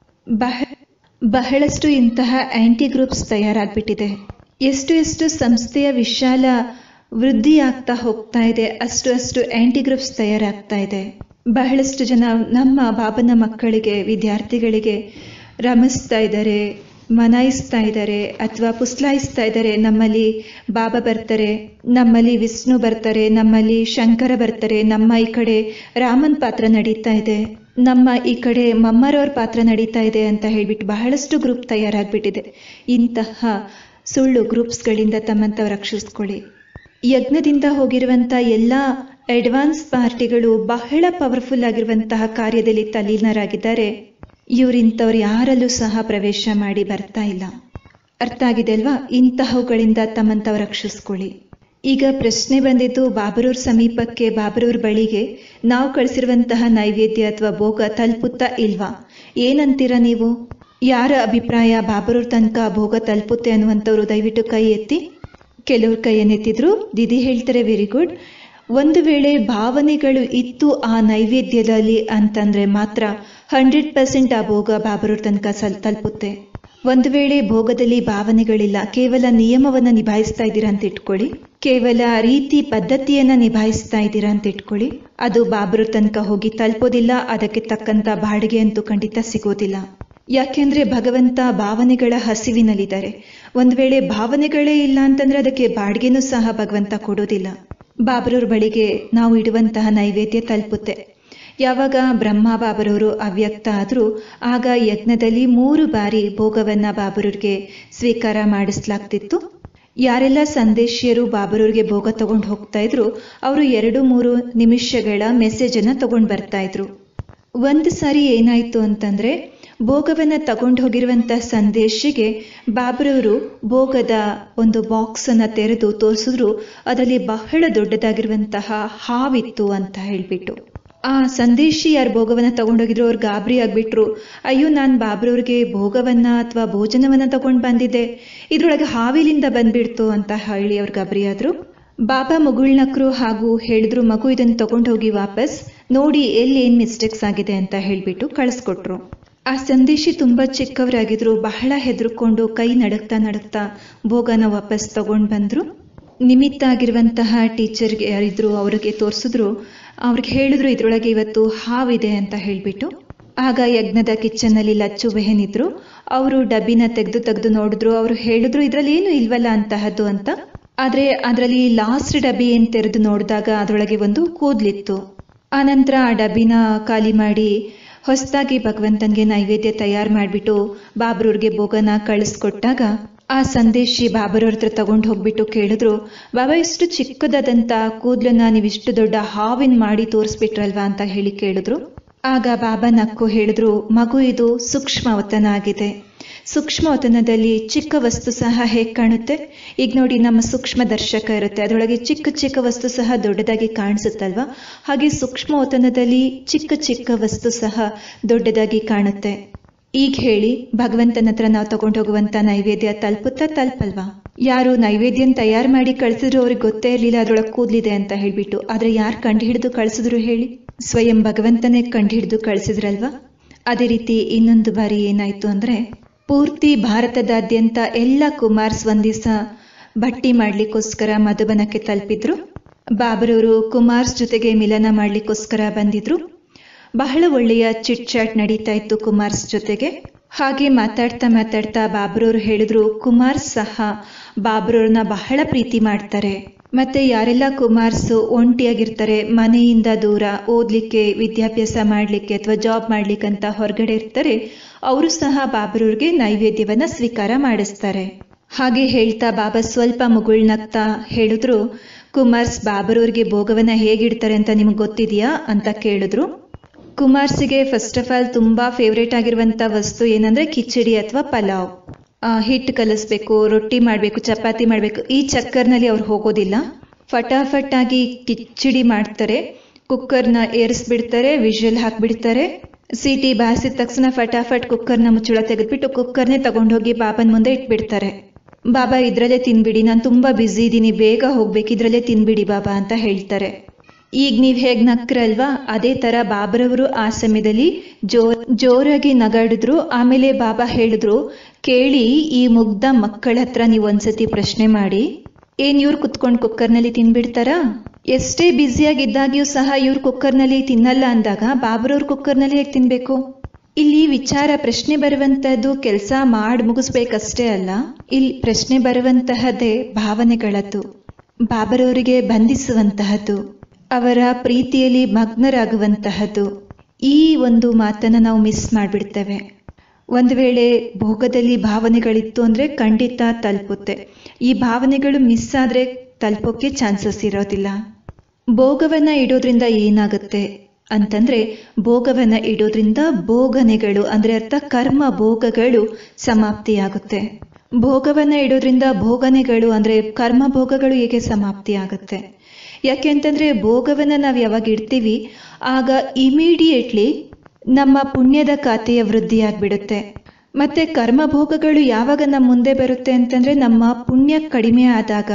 ಬಹ ಬಹಳಷ್ಟು ಇಂತಹ ಆಂಟಿ ಗ್ರೂಪ್ಸ್ ತಯಾರಾಗ್ಬಿಟ್ಟಿದೆ ಎಷ್ಟು ಎಷ್ಟು ಸಂಸ್ಥೆಯ ವಿಶಾಲ ವೃದ್ಧಿ ಆಗ್ತಾ ಹೋಗ್ತಾ ಇದೆ ಅಷ್ಟು ಅಷ್ಟು ಆಂಟಿ ಗ್ರೂಪ್ಸ್ ತಯಾರಾಗ್ತಾ ಇದೆ ಬಹಳಷ್ಟು ಜನ ನಮ್ಮ ಬಾಬನ ಮಕ್ಕಳಿಗೆ ವಿದ್ಯಾರ್ಥಿಗಳಿಗೆ ರಮಿಸ್ತಾ ಇದ್ದಾರೆ ಮನಾಯಿಸ್ತಾ ಇದ್ದಾರೆ ಅಥವಾ ಪುಸ್ಲಾಯಿಸ್ತಾ ಇದ್ದಾರೆ ನಮ್ಮಲ್ಲಿ ಬಾಬಾ ಬರ್ತಾರೆ ನಮ್ಮಲ್ಲಿ ವಿಷ್ಣು ಬರ್ತಾರೆ ನಮ್ಮಲ್ಲಿ ಶಂಕರ ಬರ್ತಾರೆ ನಮ್ಮ ಈ ಕಡೆ ರಾಮನ್ ಪಾತ್ರ ನಡೀತಾ ಇದೆ ನಮ್ಮ ಈ ಕಡೆ ಮಮ್ಮರವ್ರ ಪಾತ್ರ ನಡೀತಾ ಇದೆ ಅಂತ ಹೇಳ್ಬಿಟ್ಟು ಬಹಳಷ್ಟು ಗ್ರೂಪ್ ತಯಾರಾಗ್ಬಿಟ್ಟಿದೆ ಇಂತಹ ಸುಳ್ಳು ಗ್ರೂಪ್ಸ್ಗಳಿಂದ ತಮ್ಮಂತವ್ ರಕ್ಷಿಸ್ಕೊಳ್ಳಿ ಯಜ್ಞದಿಂದ ಹೋಗಿರುವಂಥ ಎಲ್ಲ ಅಡ್ವಾನ್ಸ್ ಪಾರ್ಟಿಗಳು ಬಹಳ ಪವರ್ಫುಲ್ ಆಗಿರುವಂತಹ ಕಾರ್ಯದಲ್ಲಿ ತಲ್ಲೀನರಾಗಿದ್ದಾರೆ ಇವರಿಂಥವ್ರು ಯಾರಲ್ಲೂ ಸಹ ಪ್ರವೇಶ ಮಾಡಿ ಬರ್ತಾ ಇಲ್ಲ ಅರ್ಥ ಆಗಿದೆ ಅಲ್ವಾ ಇಂತಹವುಗಳಿಂದ ತಮ್ಮಂತವ್ ರಕ್ಷಿಸ್ಕೊಳ್ಳಿ ಈಗ ಪ್ರಶ್ನೆ ಬಂದಿದ್ದು ಬಾಬರೂರ್ ಸಮೀಪಕ್ಕೆ ಬಾಬರೂರ್ ಬಳಿಗೆ ನಾವು ಕಳಿಸಿರುವಂತಹ ನೈವೇದ್ಯ ಅಥವಾ ಭೋಗ ತಲುಪುತ್ತಾ ಇಲ್ವಾ ಏನಂತೀರ ನೀವು ಯಾರ ಅಭಿಪ್ರಾಯ ಬಾಬರೂರ್ ತನಕ ಭೋಗ ತಲುಪುತ್ತೆ ಅನ್ನುವಂಥವ್ರು ದಯವಿಟ್ಟು ಕೈ ಎತ್ತಿ ಕೆಲವ್ರು ಕೈಯನ್ನೆತ್ತಿದ್ರು ದಿದಿ ಹೇಳ್ತಾರೆ ವೆರಿ ಗುಡ್ ಒಂದು ವೇಳೆ ಭಾವನೆಗಳು ಇತ್ತು ಆ ನೈವೇದ್ಯದಲ್ಲಿ ಅಂತಂದ್ರೆ ಮಾತ್ರ ಹಂಡ್ರೆಡ್ ಪರ್ಸೆಂಟ್ ಆ ಭೋಗ ಬಾಬರೂರ್ ತನಕ ಸಲ್ ತಲುಪುತ್ತೆ ಒಂದು ವೇಳೆ ಭೋಗದಲ್ಲಿ ಭಾವನೆಗಳಿಲ್ಲ ಕೇವಲ ನಿಯಮವನ್ನ ನಿಭಾಯಿಸ್ತಾ ಇದ್ದೀರಾ ಅಂತ ಇಟ್ಕೊಳ್ಳಿ ಕೇವಲ ರೀತಿ ಪದ್ಧತಿಯನ್ನ ನಿಭಾಯಿಸ್ತಾ ಇದ್ದೀರಾ ಅಂತ ಇಟ್ಕೊಳ್ಳಿ ಅದು ಬಾಬರು ತನಕ ಹೋಗಿ ತಲುಪೋದಿಲ್ಲ ಅದಕ್ಕೆ ತಕ್ಕಂತ ಬಾಡಿಗೆ ಅಂತೂ ಖಂಡಿತ ಸಿಗೋದಿಲ್ಲ ಯಾಕೆಂದ್ರೆ ಭಗವಂತ ಭಾವನೆಗಳ ಹಸಿವಿನಲ್ಲಿದ್ದಾರೆ ಒಂದ್ ವೇಳೆ ಭಾವನೆಗಳೇ ಇಲ್ಲ ಅಂತಂದ್ರೆ ಅದಕ್ಕೆ ಬಾಡಿಗೆನೂ ಸಹ ಭಗವಂತ ಕೊಡೋದಿಲ್ಲ ಬಾಬರವ್ರ ಬಳಿಗೆ ನಾವು ಇಡುವಂತಹ ನೈವೇದ್ಯ ತಲುಪುತ್ತೆ ಯಾವಾಗ ಬ್ರಹ್ಮ ಬಾಬರವರು ಅವ್ಯಕ್ತ ಆದರೂ ಆಗ ಯಜ್ಞದಲ್ಲಿ ಮೂರು ಬಾರಿ ಭೋಗವನ್ನ ಬಾಬರವ್ರಿಗೆ ಸ್ವೀಕಾರ ಮಾಡಿಸ್ಲಾಗ್ತಿತ್ತು ಯಾರೆಲ್ಲ ಸಂದೇಶಿಯರು ಬಾಬರವ್ರಿಗೆ ಭೋಗ ತಗೊಂಡು ಹೋಗ್ತಾ ಇದ್ರು ಅವರು ಎರಡು ಮೂರು ನಿಮಿಷಗಳ ಮೆಸೇಜ್ ಅನ್ನ ತಗೊಂಡು ಬರ್ತಾ ಇದ್ರು ಒಂದು ಸಾರಿ ಏನಾಯ್ತು ಅಂತಂದ್ರೆ ಭೋಗವನ್ನ ತಗೊಂಡು ಹೋಗಿರುವಂತ ಸಂದೇಶಿಗೆ ಬಾಬ್ರವರು ಭೋಗದ ಒಂದು ಬಾಕ್ಸ್ ಅನ್ನ ತೆರೆದು ತೋರಿಸಿದ್ರು ಅದರಲ್ಲಿ ಬಹಳ ದೊಡ್ಡದಾಗಿರುವಂತಹ ಹಾವಿತ್ತು ಅಂತ ಹೇಳ್ಬಿಟ್ಟು ಆ ಸಂದೇಶಿ ಯಾರು ಭೋಗವನ್ನ ತಗೊಂಡೋಗಿದ್ರು ಅವ್ರು ಗಾಬರಿ ಆಗ್ಬಿಟ್ರು ಅಯ್ಯೋ ನಾನು ಬಾಬ್ರವ್ರಿಗೆ ಭೋಗವನ್ನ ಅಥವಾ ಭೋಜನವನ್ನ ತಗೊಂಡು ಬಂದಿದ್ದೆ ಇದ್ರೊಳಗೆ ಹಾವಿಲಿಂದ ಬಂದ್ಬಿಡ್ತು ಅಂತ ಹೇಳಿ ಅವ್ರು ಗಾಬರಿ ಆದ್ರು ಬಾಬಾ ಮುಗುಳ್ನಕ್ರು ಹಾಗೂ ಹೇಳಿದ್ರು ಮಗು ಇದನ್ನು ತಗೊಂಡು ಹೋಗಿ ವಾಪಸ್ ನೋಡಿ ಎಲ್ಲಿ ಏನ್ ಮಿಸ್ಟೇಕ್ಸ್ ಆಗಿದೆ ಅಂತ ಹೇಳ್ಬಿಟ್ಟು ಕಳಿಸ್ಕೊಟ್ರು ಆ ಸಂದೇಶಿ ತುಂಬಾ ಚಿಕ್ಕವರಾಗಿದ್ರು ಬಹಳ ಹೆದರ್ಕೊಂಡು ಕೈ ನಡಕ್ತಾ ನಡಕ್ತಾ ಭೋಗನ ವಾಪಸ್ ತಗೊಂಡ್ ಬಂದ್ರು ನಿಮಿತ್ತ ಆಗಿರುವಂತಹ ಟೀಚರ್ಗೆ ಯಾರಿದ್ರು ಅವ್ರಿಗೆ ತೋರಿಸಿದ್ರು ಅವ್ರಿಗೆ ಹೇಳಿದ್ರು ಇದ್ರೊಳಗೆ ಇವತ್ತು ಹಾವಿದೆ ಅಂತ ಹೇಳ್ಬಿಟ್ಟು ಆಗ ಯಜ್ಞದ ಕಿಚನ್ ಅಲ್ಲಿ ಲಚ್ಚು ಬೆಹನ್ ಇದ್ರು ಅವರು ಡಬ್ಬಿನ ತೆಗೆದು ತೆಗೆದು ನೋಡಿದ್ರು ಅವರು ಹೇಳಿದ್ರು ಇದ್ರಲ್ಲಿ ಏನು ಇಲ್ವಲ್ಲ ಅಂತಹದ್ದು ಅಂತ ಆದ್ರೆ ಅದರಲ್ಲಿ ಲಾಸ್ಟ್ ಡಬ್ಬಿ ಏನ್ ತೆರೆದು ನೋಡಿದಾಗ ಅದರೊಳಗೆ ಒಂದು ಕೂದ್ಲಿತ್ತು ಆನಂತರ ಆ ಡಬ್ಬಿನ ಖಾಲಿ ಮಾಡಿ ಹೊಸದಾಗಿ ಭಗವಂತನ್ಗೆ ನೈವೇದ್ಯ ತಯಾರು ಮಾಡಿಬಿಟ್ಟು ಬಾಬ್ರವ್ರಿಗೆ ಭೋಗನ ಕಳಿಸ್ಕೊಟ್ಟಾಗ ಆ ಸಂದೇಶಿ ಬಾಬರವ್ರ ಹತ್ರ ತಗೊಂಡು ಹೋಗ್ಬಿಟ್ಟು ಕೇಳಿದ್ರು ಬಾಬಾ ಇಷ್ಟು ಚಿಕ್ಕದಾದಂತ ಕೂದ್ಲನ್ನ ನೀವಿಷ್ಟು ದೊಡ್ಡ ಹಾವಿನ ಮಾಡಿ ತೋರಿಸ್ಬಿಟ್ರಲ್ವಾ ಅಂತ ಹೇಳಿ ಕೇಳಿದ್ರು ಆಗ ಬಾಬಾ ನಕ್ಕು ಹೇಳಿದ್ರು ಮಗು ಇದು ಸೂಕ್ಷ್ಮವತನ ಆಗಿದೆ ಸೂಕ್ಷ್ಮವತನದಲ್ಲಿ ಚಿಕ್ಕ ವಸ್ತು ಸಹ ಹೇಗೆ ಕಾಣುತ್ತೆ ಈಗ ನೋಡಿ ನಮ್ಮ ಸೂಕ್ಷ್ಮ ದರ್ಶಕ ಇರುತ್ತೆ ಅದರೊಳಗೆ ಚಿಕ್ಕ ಚಿಕ್ಕ ವಸ್ತು ಸಹ ದೊಡ್ಡದಾಗಿ ಕಾಣಿಸುತ್ತಲ್ವಾ ಹಾಗೆ ಸೂಕ್ಷ್ಮವತನದಲ್ಲಿ ಚಿಕ್ಕ ಚಿಕ್ಕ ವಸ್ತು ಸಹ ದೊಡ್ಡದಾಗಿ ಕಾಣುತ್ತೆ ಈಗ ಹೇಳಿ ಭಗವಂತನ ಹತ್ರ ನಾವು ತಗೊಂಡು ಹೋಗುವಂತ ನೈವೇದ್ಯ ತಲುಪುತ್ತಾ ತಲುಪಲ್ವಾ ಯಾರು ನೈವೇದ್ಯನ ತಯಾರು ಮಾಡಿ ಕಳಿಸಿದ್ರು ಅವ್ರಿಗೆ ಗೊತ್ತೇ ಇರಲಿಲ್ಲ ಅದ್ರೊಳಗೆ ಕೂದ್ಲಿದೆ ಅಂತ ಹೇಳ್ಬಿಟ್ಟು ಆದ್ರೆ ಯಾರು ಕಂಡು ಹಿಡಿದು ಕಳಿಸಿದ್ರು ಹೇಳಿ ಸ್ವಯಂ ಭಗವಂತನೇ ಕಂಡು ಹಿಡಿದು ಕಳಿಸಿದ್ರಲ್ವಾ ಅದೇ ರೀತಿ ಇನ್ನೊಂದು ಬಾರಿ ಏನಾಯ್ತು ಅಂದ್ರೆ ಪೂರ್ತಿ ಭಾರತದಾದ್ಯಂತ ಎಲ್ಲ ಕುಮಾರ್ಸ್ ಒಂದ್ ದಿವಸ ಭಟ್ಟಿ ಮಾಡ್ಲಿಕ್ಕೋಸ್ಕರ ಮಧುಬನಕ್ಕೆ ತಲುಪಿದ್ರು ಬಾಬರವರು ಕುಮಾರ್ಸ್ ಜೊತೆಗೆ ಮಿಲನ ಮಾಡ್ಲಿಕ್ಕೋಸ್ಕರ ಬಂದಿದ್ರು ಬಹಳ ಒಳ್ಳೆಯ ಚಿಟ್ ಚಾಟ್ ನಡೀತಾ ಇತ್ತು ಕುಮಾರ್ಸ್ ಜೊತೆಗೆ ಹಾಗೆ ಮಾತಾಡ್ತಾ ಮಾತಾಡ್ತಾ ಬಾಬ್ರವ್ರು ಹೇಳಿದ್ರು ಕುಮಾರ್ ಸಹ ಬಾಬ್ರವ್ರನ್ನ ಬಹಳ ಪ್ರೀತಿ ಮಾಡ್ತಾರೆ ಮತ್ತೆ ಯಾರೆಲ್ಲ ಕುಮಾರ್ಸ್ ಒಂಟಿಯಾಗಿರ್ತಾರೆ ಮನೆಯಿಂದ ದೂರ ಓದ್ಲಿಕ್ಕೆ ವಿದ್ಯಾಭ್ಯಾಸ ಮಾಡ್ಲಿಕ್ಕೆ ಅಥವಾ ಜಾಬ್ ಮಾಡ್ಲಿಕ್ಕೆ ಅಂತ ಹೊರಗಡೆ ಇರ್ತಾರೆ ಅವರು ಸಹ ಬಾಬ್ರವ್ರಿಗೆ ನೈವೇದ್ಯವನ್ನ ಸ್ವೀಕಾರ ಮಾಡಿಸ್ತಾರೆ ಹಾಗೆ ಹೇಳ್ತಾ ಬಾಬಾ ಸ್ವಲ್ಪ ಮುಗುಳ್ನಗ್ತಾ ಹೇಳಿದ್ರು ಕುಮಾರ್ಸ್ ಬಾಬರವ್ರಿಗೆ ಭೋಗವನ್ನ ಹೇಗಿಡ್ತಾರೆ ಅಂತ ನಿಮ್ಗೆ ಗೊತ್ತಿದೆಯಾ ಅಂತ ಕೇಳಿದ್ರು ಕುಮಾರ್ಸಿಗೆ ಫಸ್ಟ್ ಆಫ್ ಆಲ್ ತುಂಬಾ ಫೇವ್ರೇಟ್ ಆಗಿರುವಂತ ವಸ್ತು ಏನಂದ್ರೆ ಕಿಚಡಿ ಅಥವಾ ಪಲಾವ್ ಹಿಟ್ಟು ಕಲಿಸ್ಬೇಕು ರೊಟ್ಟಿ ಮಾಡಬೇಕು ಚಪಾತಿ ಮಾಡಬೇಕು ಈ ಚಕ್ಕರ್ನಲ್ಲಿ ಅವ್ರು ಹೋಗೋದಿಲ್ಲ ಫಟಾಫಟ್ ಆಗಿ ಕಿಚಡಿ ಮಾಡ್ತಾರೆ ಕುಕ್ಕರ್ನ ಏರಿಸ್ಬಿಡ್ತಾರೆ ವಿಷಲ್ ಹಾಕ್ಬಿಡ್ತಾರೆ ಸೀಟಿ ಬಾಸಿದ ತಕ್ಷಣ ಫಟಾಫಟ್ ಕುಕ್ಕರ್ನ ಮುಚ್ಚಳ ತೆಗೆದ್ಬಿಟ್ಟು ಕುಕ್ಕರ್ನೇ ತಗೊಂಡೋಗಿ ಬಾಬನ್ ಮುಂದೆ ಇಟ್ಬಿಡ್ತಾರೆ ಬಾಬಾ ಇದ್ರಲ್ಲೇ ತಿನ್ಬಿಡಿ ನಾನು ತುಂಬಾ ಬ್ಯುಸಿ ಇದ್ದೀನಿ ಬೇಗ ಹೋಗ್ಬೇಕು ಇದ್ರಲ್ಲೇ ತಿನ್ಬಿಡಿ ಬಾಬಾ ಅಂತ ಹೇಳ್ತಾರೆ ಈಗ ನೀವ್ ಹೇಗ್ ನಕ್ರಲ್ವಾ ಅದೇ ತರ ಬಾಬರವರು ಆ ಸಮಯದಲ್ಲಿ ಜೋರ್ ಜೋರಾಗಿ ನಗಾಡಿದ್ರು ಆಮೇಲೆ ಬಾಬಾ ಹೇಳಿದ್ರು ಕೇಳಿ ಈ ಮುಗ್ಧ ಮಕ್ಕಳ ಹತ್ರ ನೀವು ಒಂದ್ಸತಿ ಪ್ರಶ್ನೆ ಮಾಡಿ ಏನ್ ಇವ್ರು ಕುತ್ಕೊಂಡು ಕುಕ್ಕರ್ನಲ್ಲಿ ತಿನ್ಬಿಡ್ತಾರಾ ಎಷ್ಟೇ ಬ್ಯುಸಿಯಾಗಿದ್ದಾಗ್ಯೂ ಸಹ ಇವ್ರು ಕುಕ್ಕರ್ನಲ್ಲಿ ತಿನ್ನಲ್ಲ ಅಂದಾಗ ಬಾಬರವ್ರ ಕುಕ್ಕರ್ನಲ್ಲಿ ಹೇಗೆ ತಿನ್ಬೇಕು ಇಲ್ಲಿ ವಿಚಾರ ಪ್ರಶ್ನೆ ಬರುವಂತಹದ್ದು ಕೆಲಸ ಮಾಡಿ ಮುಗಿಸ್ಬೇಕಷ್ಟೇ ಅಲ್ಲ ಇಲ್ಲಿ ಪ್ರಶ್ನೆ ಬರುವಂತಹದ್ದೇ ಭಾವನೆಗಳದ್ದು ಬಾಬರವರಿಗೆ ಬಂಧಿಸುವಂತಹದ್ದು ಅವರ ಪ್ರೀತಿಯಲ್ಲಿ ಮಗ್ನರಾಗುವಂತಹದ್ದು ಈ ಒಂದು ಮಾತನ್ನ ನಾವು ಮಿಸ್ ಮಾಡಿಬಿಡ್ತೇವೆ ಒಂದು ವೇಳೆ ಭೋಗದಲ್ಲಿ ಭಾವನೆಗಳಿತ್ತು ಅಂದ್ರೆ ಖಂಡಿತ ತಲುಪುತ್ತೆ ಈ ಭಾವನೆಗಳು ಮಿಸ್ ಆದ್ರೆ ತಲುಪೋಕೆ ಚಾನ್ಸಸ್ ಇರೋದಿಲ್ಲ ಭೋಗವನ್ನ ಇಡೋದ್ರಿಂದ ಏನಾಗುತ್ತೆ ಅಂತಂದ್ರೆ ಭೋಗವನ್ನ ಇಡೋದ್ರಿಂದ ಭೋಗನೆಗಳು ಅಂದ್ರೆ ಅರ್ಥ ಕರ್ಮ ಭೋಗಗಳು ಸಮಾಪ್ತಿಯಾಗುತ್ತೆ ಭೋಗವನ್ನ ಇಡೋದ್ರಿಂದ ಭೋಗನೆಗಳು ಅಂದ್ರೆ ಕರ್ಮ ಭೋಗಗಳು ಹೇಗೆ ಸಮಾಪ್ತಿ ಆಗುತ್ತೆ ಯಾಕೆ ಅಂತಂದ್ರೆ ಭೋಗವನ್ನ ನಾವು ಯಾವಾಗ ಇಡ್ತೀವಿ ಆಗ ಇಮಿಡಿಯೇಟ್ಲಿ ನಮ್ಮ ಪುಣ್ಯದ ಖಾತೆಯ ವೃದ್ಧಿ ಆಗ್ಬಿಡುತ್ತೆ ಮತ್ತೆ ಕರ್ಮ ಭೋಗಗಳು ಯಾವಾಗ ನಮ್ಮ ಮುಂದೆ ಬರುತ್ತೆ ಅಂತಂದ್ರೆ ನಮ್ಮ ಪುಣ್ಯ ಕಡಿಮೆ ಆದಾಗ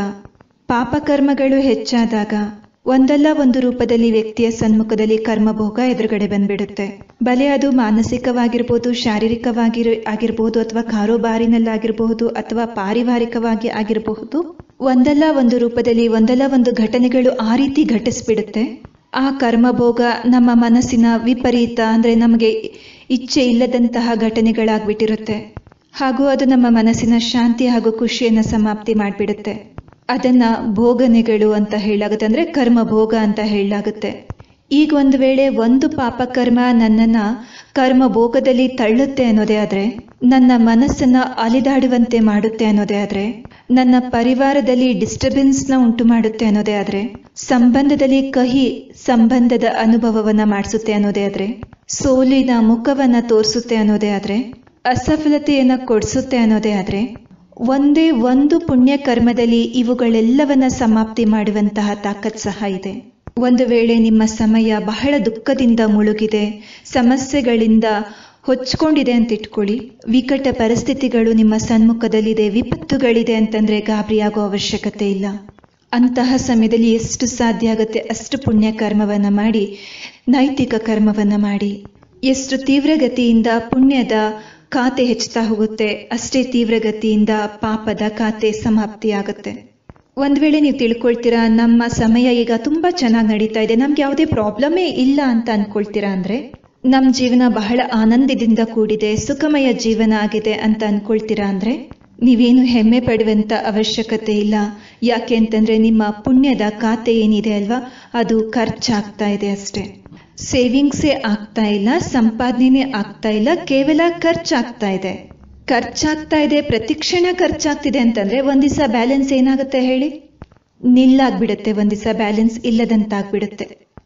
ಪಾಪಕರ್ಮಗಳು ಹೆಚ್ಚಾದಾಗ ಒಂದಲ್ಲ ಒಂದು ರೂಪದಲ್ಲಿ ವ್ಯಕ್ತಿಯ ಸನ್ಮುಖದಲ್ಲಿ ಕರ್ಮಭೋಗ ಎದುರುಗಡೆ ಬಂದ್ಬಿಡುತ್ತೆ ಬಲೆ ಅದು ಮಾನಸಿಕವಾಗಿರ್ಬೋದು ಶಾರೀರಿಕವಾಗಿ ಆಗಿರ್ಬೋದು ಅಥವಾ ಕಾರೋಬಾರಿನಲ್ಲಾಗಿರಬಹುದು ಅಥವಾ ಪಾರಿವಾರಿಕವಾಗಿ ಆಗಿರಬಹುದು ಒಂದಲ್ಲ ಒಂದು ರೂಪದಲ್ಲಿ ಒಂದಲ್ಲ ಒಂದು ಘಟನೆಗಳು ಆ ರೀತಿ ಘಟಿಸ್ಬಿಡುತ್ತೆ ಆ ಕರ್ಮಭೋಗ ನಮ್ಮ ಮನಸ್ಸಿನ ವಿಪರೀತ ಅಂದ್ರೆ ನಮಗೆ ಇಚ್ಛೆ ಇಲ್ಲದಂತಹ ಘಟನೆಗಳಾಗ್ಬಿಟ್ಟಿರುತ್ತೆ ಹಾಗೂ ಅದು ನಮ್ಮ ಮನಸ್ಸಿನ ಶಾಂತಿ ಹಾಗೂ ಖುಷಿಯನ್ನ ಸಮಾಪ್ತಿ ಮಾಡಿಬಿಡುತ್ತೆ ಅದನ್ನ ಭೋಗನೆಗಳು ಅಂತ ಹೇಳಾಗುತ್ತೆ ಅಂದ್ರೆ ಕರ್ಮ ಭೋಗ ಅಂತ ಹೇಳಲಾಗುತ್ತೆ ಈಗ ಒಂದು ವೇಳೆ ಒಂದು ಪಾಪಕರ್ಮ ನನ್ನನ್ನ ಕರ್ಮ ಭೋಗದಲ್ಲಿ ತಳ್ಳುತ್ತೆ ಅನ್ನೋದೇ ಆದ್ರೆ ನನ್ನ ಮನಸ್ಸನ್ನ ಅಲಿದಾಡುವಂತೆ ಮಾಡುತ್ತೆ ಅನ್ನೋದೇ ಆದ್ರೆ ನನ್ನ ಪರಿವಾರದಲ್ಲಿ ಡಿಸ್ಟರ್ಬೆನ್ಸ್ ನ ಉಂಟು ಮಾಡುತ್ತೆ ಅನ್ನೋದೇ ಆದ್ರೆ ಸಂಬಂಧದಲ್ಲಿ ಕಹಿ ಸಂಬಂಧದ ಅನುಭವವನ್ನ ಮಾಡಿಸುತ್ತೆ ಅನ್ನೋದೇ ಆದ್ರೆ ಸೋಲಿನ ಮುಖವನ್ನ ತೋರಿಸುತ್ತೆ ಅನ್ನೋದೇ ಆದ್ರೆ ಅಸಫಲತೆಯನ್ನ ಕೊಡಿಸುತ್ತೆ ಅನ್ನೋದೇ ಆದ್ರೆ ಒಂದೇ ಒಂದು ಪುಣ್ಯ ಕರ್ಮದಲ್ಲಿ ಇವುಗಳೆಲ್ಲವನ್ನ ಸಮಾಪ್ತಿ ಮಾಡುವಂತಹ ತಾಕತ್ ಸಹ ಇದೆ ಒಂದು ವೇಳೆ ನಿಮ್ಮ ಸಮಯ ಬಹಳ ದುಃಖದಿಂದ ಮುಳುಗಿದೆ ಸಮಸ್ಯೆಗಳಿಂದ ಹೊಚ್ಕೊಂಡಿದೆ ಅಂತ ಇಟ್ಕೊಳ್ಳಿ ವಿಕಟ ಪರಿಸ್ಥಿತಿಗಳು ನಿಮ್ಮ ಸನ್ಮುಖದಲ್ಲಿದೆ ವಿಪತ್ತುಗಳಿದೆ ಅಂತಂದ್ರೆ ಗಾಬರಿಯಾಗೋ ಅವಶ್ಯಕತೆ ಇಲ್ಲ ಅಂತಹ ಸಮಯದಲ್ಲಿ ಎಷ್ಟು ಸಾಧ್ಯ ಆಗುತ್ತೆ ಅಷ್ಟು ಪುಣ್ಯ ಕರ್ಮವನ್ನ ಮಾಡಿ ನೈತಿಕ ಕರ್ಮವನ್ನ ಮಾಡಿ ಎಷ್ಟು ತೀವ್ರಗತಿಯಿಂದ ಪುಣ್ಯದ ಖಾತೆ ಹೆಚ್ಚುತ್ತಾ ಹೋಗುತ್ತೆ ಅಷ್ಟೇ ತೀವ್ರಗತಿಯಿಂದ ಪಾಪದ ಖಾತೆ ಸಮಾಪ್ತಿಯಾಗುತ್ತೆ ಒಂದ್ ವೇಳೆ ನೀವು ತಿಳ್ಕೊಳ್ತೀರಾ ನಮ್ಮ ಸಮಯ ಈಗ ತುಂಬಾ ಚೆನ್ನಾಗಿ ನಡೀತಾ ಇದೆ ನಮ್ಗೆ ಯಾವುದೇ ಪ್ರಾಬ್ಲಮೇ ಇಲ್ಲ ಅಂತ ಅನ್ಕೊಳ್ತೀರಾ ಅಂದ್ರೆ ನಮ್ ಜೀವನ ಬಹಳ ಆನಂದದಿಂದ ಕೂಡಿದೆ ಸುಖಮಯ ಜೀವನ ಆಗಿದೆ ಅಂತ ಅನ್ಕೊಳ್ತೀರಾ ಅಂದ್ರೆ ನೀವೇನು ಹೆಮ್ಮೆ ಪಡುವಂತ ಅವಶ್ಯಕತೆ ಇಲ್ಲ ಯಾಕೆ ಅಂತಂದ್ರೆ ನಿಮ್ಮ ಪುಣ್ಯದ ಖಾತೆ ಏನಿದೆ ಅಲ್ವಾ ಅದು ಖರ್ಚಾಗ್ತಾ ಇದೆ ಅಷ್ಟೇ ಸೇವಿಂಗ್ಸೇ ಆಗ್ತಾ ಇಲ್ಲ ಸಂಪಾದನೆ ಆಗ್ತಾ ಇಲ್ಲ ಕೇವಲ ಖರ್ಚಾಗ್ತಾ ಇದೆ ಖರ್ಚಾಗ್ತಾ ಇದೆ ಪ್ರತಿಕ್ಷಣ ಖರ್ಚಾಗ್ತಿದೆ ಅಂತಂದ್ರೆ ಒಂದ್ ದಿವಸ ಬ್ಯಾಲೆನ್ಸ್ ಏನಾಗುತ್ತೆ ಹೇಳಿ ನಿಲ್ಲಾಗ್ಬಿಡುತ್ತೆ ಒಂದ್ ದಿವಸ ಬ್ಯಾಲೆನ್ಸ್ ಇಲ್ಲದಂತಾಗ್ಬಿಡುತ್ತೆ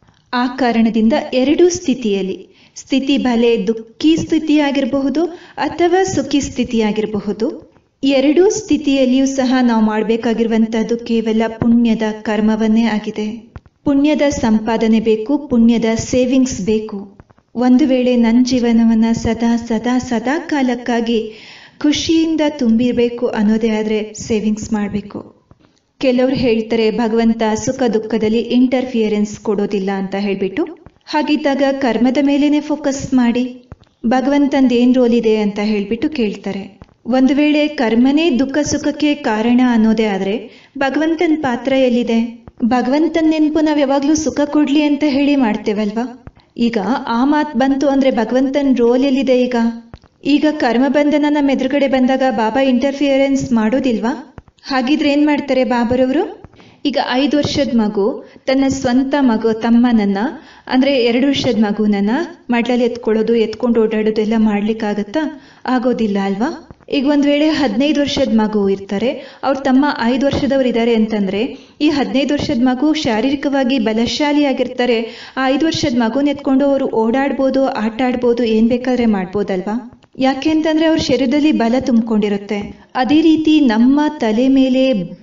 ಆ ಕಾರಣದಿಂದ ಎರಡೂ ಸ್ಥಿತಿಯಲ್ಲಿ ಸ್ಥಿತಿ ಭಲೆ ದುಃಖಿ ಸ್ಥಿತಿಯಾಗಿರಬಹುದು ಅಥವಾ ಸುಖಿ ಸ್ಥಿತಿಯಾಗಿರಬಹುದು ಎರಡೂ ಸ್ಥಿತಿಯಲ್ಲಿಯೂ ಸಹ ನಾವು ಮಾಡಬೇಕಾಗಿರುವಂತಹದ್ದು ಕೇವಲ ಪುಣ್ಯದ ಕರ್ಮವನ್ನೇ ಆಗಿದೆ ಪುಣ್ಯದ ಸಂಪಾದನೆ ಬೇಕು ಪುಣ್ಯದ ಸೇವಿಂಗ್ಸ್ ಬೇಕು ಒಂದು ವೇಳೆ ನನ್ನ ಜೀವನವನ್ನ ಸದಾ ಸದಾ ಸದಾ ಕಾಲಕ್ಕಾಗಿ ಖುಷಿಯಿಂದ ತುಂಬಿರಬೇಕು ಅನ್ನೋದೇ ಆದ್ರೆ ಸೇವಿಂಗ್ಸ್ ಮಾಡಬೇಕು ಕೆಲವರು ಹೇಳ್ತಾರೆ ಭಗವಂತ ಸುಖ ದುಃಖದಲ್ಲಿ ಇಂಟರ್ಫಿಯರೆನ್ಸ್ ಕೊಡೋದಿಲ್ಲ ಅಂತ ಹೇಳ್ಬಿಟ್ಟು ಹಾಗಿದ್ದಾಗ ಕರ್ಮದ ಮೇಲೇನೆ ಫೋಕಸ್ ಮಾಡಿ ಭಗವಂತಂದ ಏನ್ ರೋಲ್ ಇದೆ ಅಂತ ಹೇಳ್ಬಿಟ್ಟು ಕೇಳ್ತಾರೆ ಒಂದು ವೇಳೆ ಕರ್ಮನೇ ದುಃಖ ಸುಖಕ್ಕೆ ಕಾರಣ ಅನ್ನೋದೇ ಆದ್ರೆ ಭಗವಂತನ ಪಾತ್ರ ಎಲ್ಲಿದೆ ಭಗವಂತನ ನೆನಪು ನಾವ್ ಯಾವಾಗ್ಲೂ ಸುಖ ಕೊಡ್ಲಿ ಅಂತ ಹೇಳಿ ಮಾಡ್ತೇವಲ್ವಾ ಈಗ ಆ ಮಾತ್ ಬಂತು ಅಂದ್ರೆ ಭಗವಂತನ ರೋಲ್ ಎಲ್ಲಿದೆ ಈಗ ಈಗ ಕರ್ಮ ಬಂಧನ ನಮ್ಮ ಎದುರುಗಡೆ ಬಂದಾಗ ಬಾಬಾ ಇಂಟರ್ಫಿಯರೆನ್ಸ್ ಮಾಡೋದಿಲ್ವಾ ಹಾಗಿದ್ರೆ ಏನ್ ಮಾಡ್ತಾರೆ ಬಾಬರವರು ಈಗ ಐದು ವರ್ಷದ ಮಗು ತನ್ನ ಸ್ವಂತ ಮಗು ತಮ್ಮನನ್ನ ಅಂದ್ರೆ ಎರಡು ವರ್ಷದ ಮಗುನನ್ನ ಮಡ್ಲಲ್ಲಿ ಎತ್ಕೊಳ್ಳೋದು ಎತ್ಕೊಂಡು ಓಡಾಡೋದು ಎಲ್ಲ ಮಾಡ್ಲಿಕ್ಕಾಗತ್ತಾ ಆಗೋದಿಲ್ಲ ಅಲ್ವಾ ಈಗ ಒಂದ್ ವೇಳೆ ಹದಿನೈದು ವರ್ಷದ ಮಗು ಇರ್ತಾರೆ ಅವ್ರ ತಮ್ಮ ಐದು ವರ್ಷದವ್ರು ಇದ್ದಾರೆ ಅಂತಂದ್ರೆ ಈ ಹದಿನೈದು ವರ್ಷದ ಮಗು ಶಾರೀರಿಕವಾಗಿ ಬಲಶಾಲಿಯಾಗಿರ್ತಾರೆ ಆ ಐದು ವರ್ಷದ ಮಗುನ ಎತ್ಕೊಂಡು ಅವರು ಓಡಾಡ್ಬೋದು ಆಟ ಆಡ್ಬೋದು ಏನ್ ಬೇಕಾದ್ರೆ ಮಾಡ್ಬೋದಲ್ವಾ ಯಾಕೆ ಅಂತಂದ್ರೆ ಅವ್ರ ಶರೀರದಲ್ಲಿ ಬಲ ತುಂಬಿಕೊಂಡಿರುತ್ತೆ ಅದೇ ರೀತಿ ನಮ್ಮ ತಲೆ ಮೇಲೆ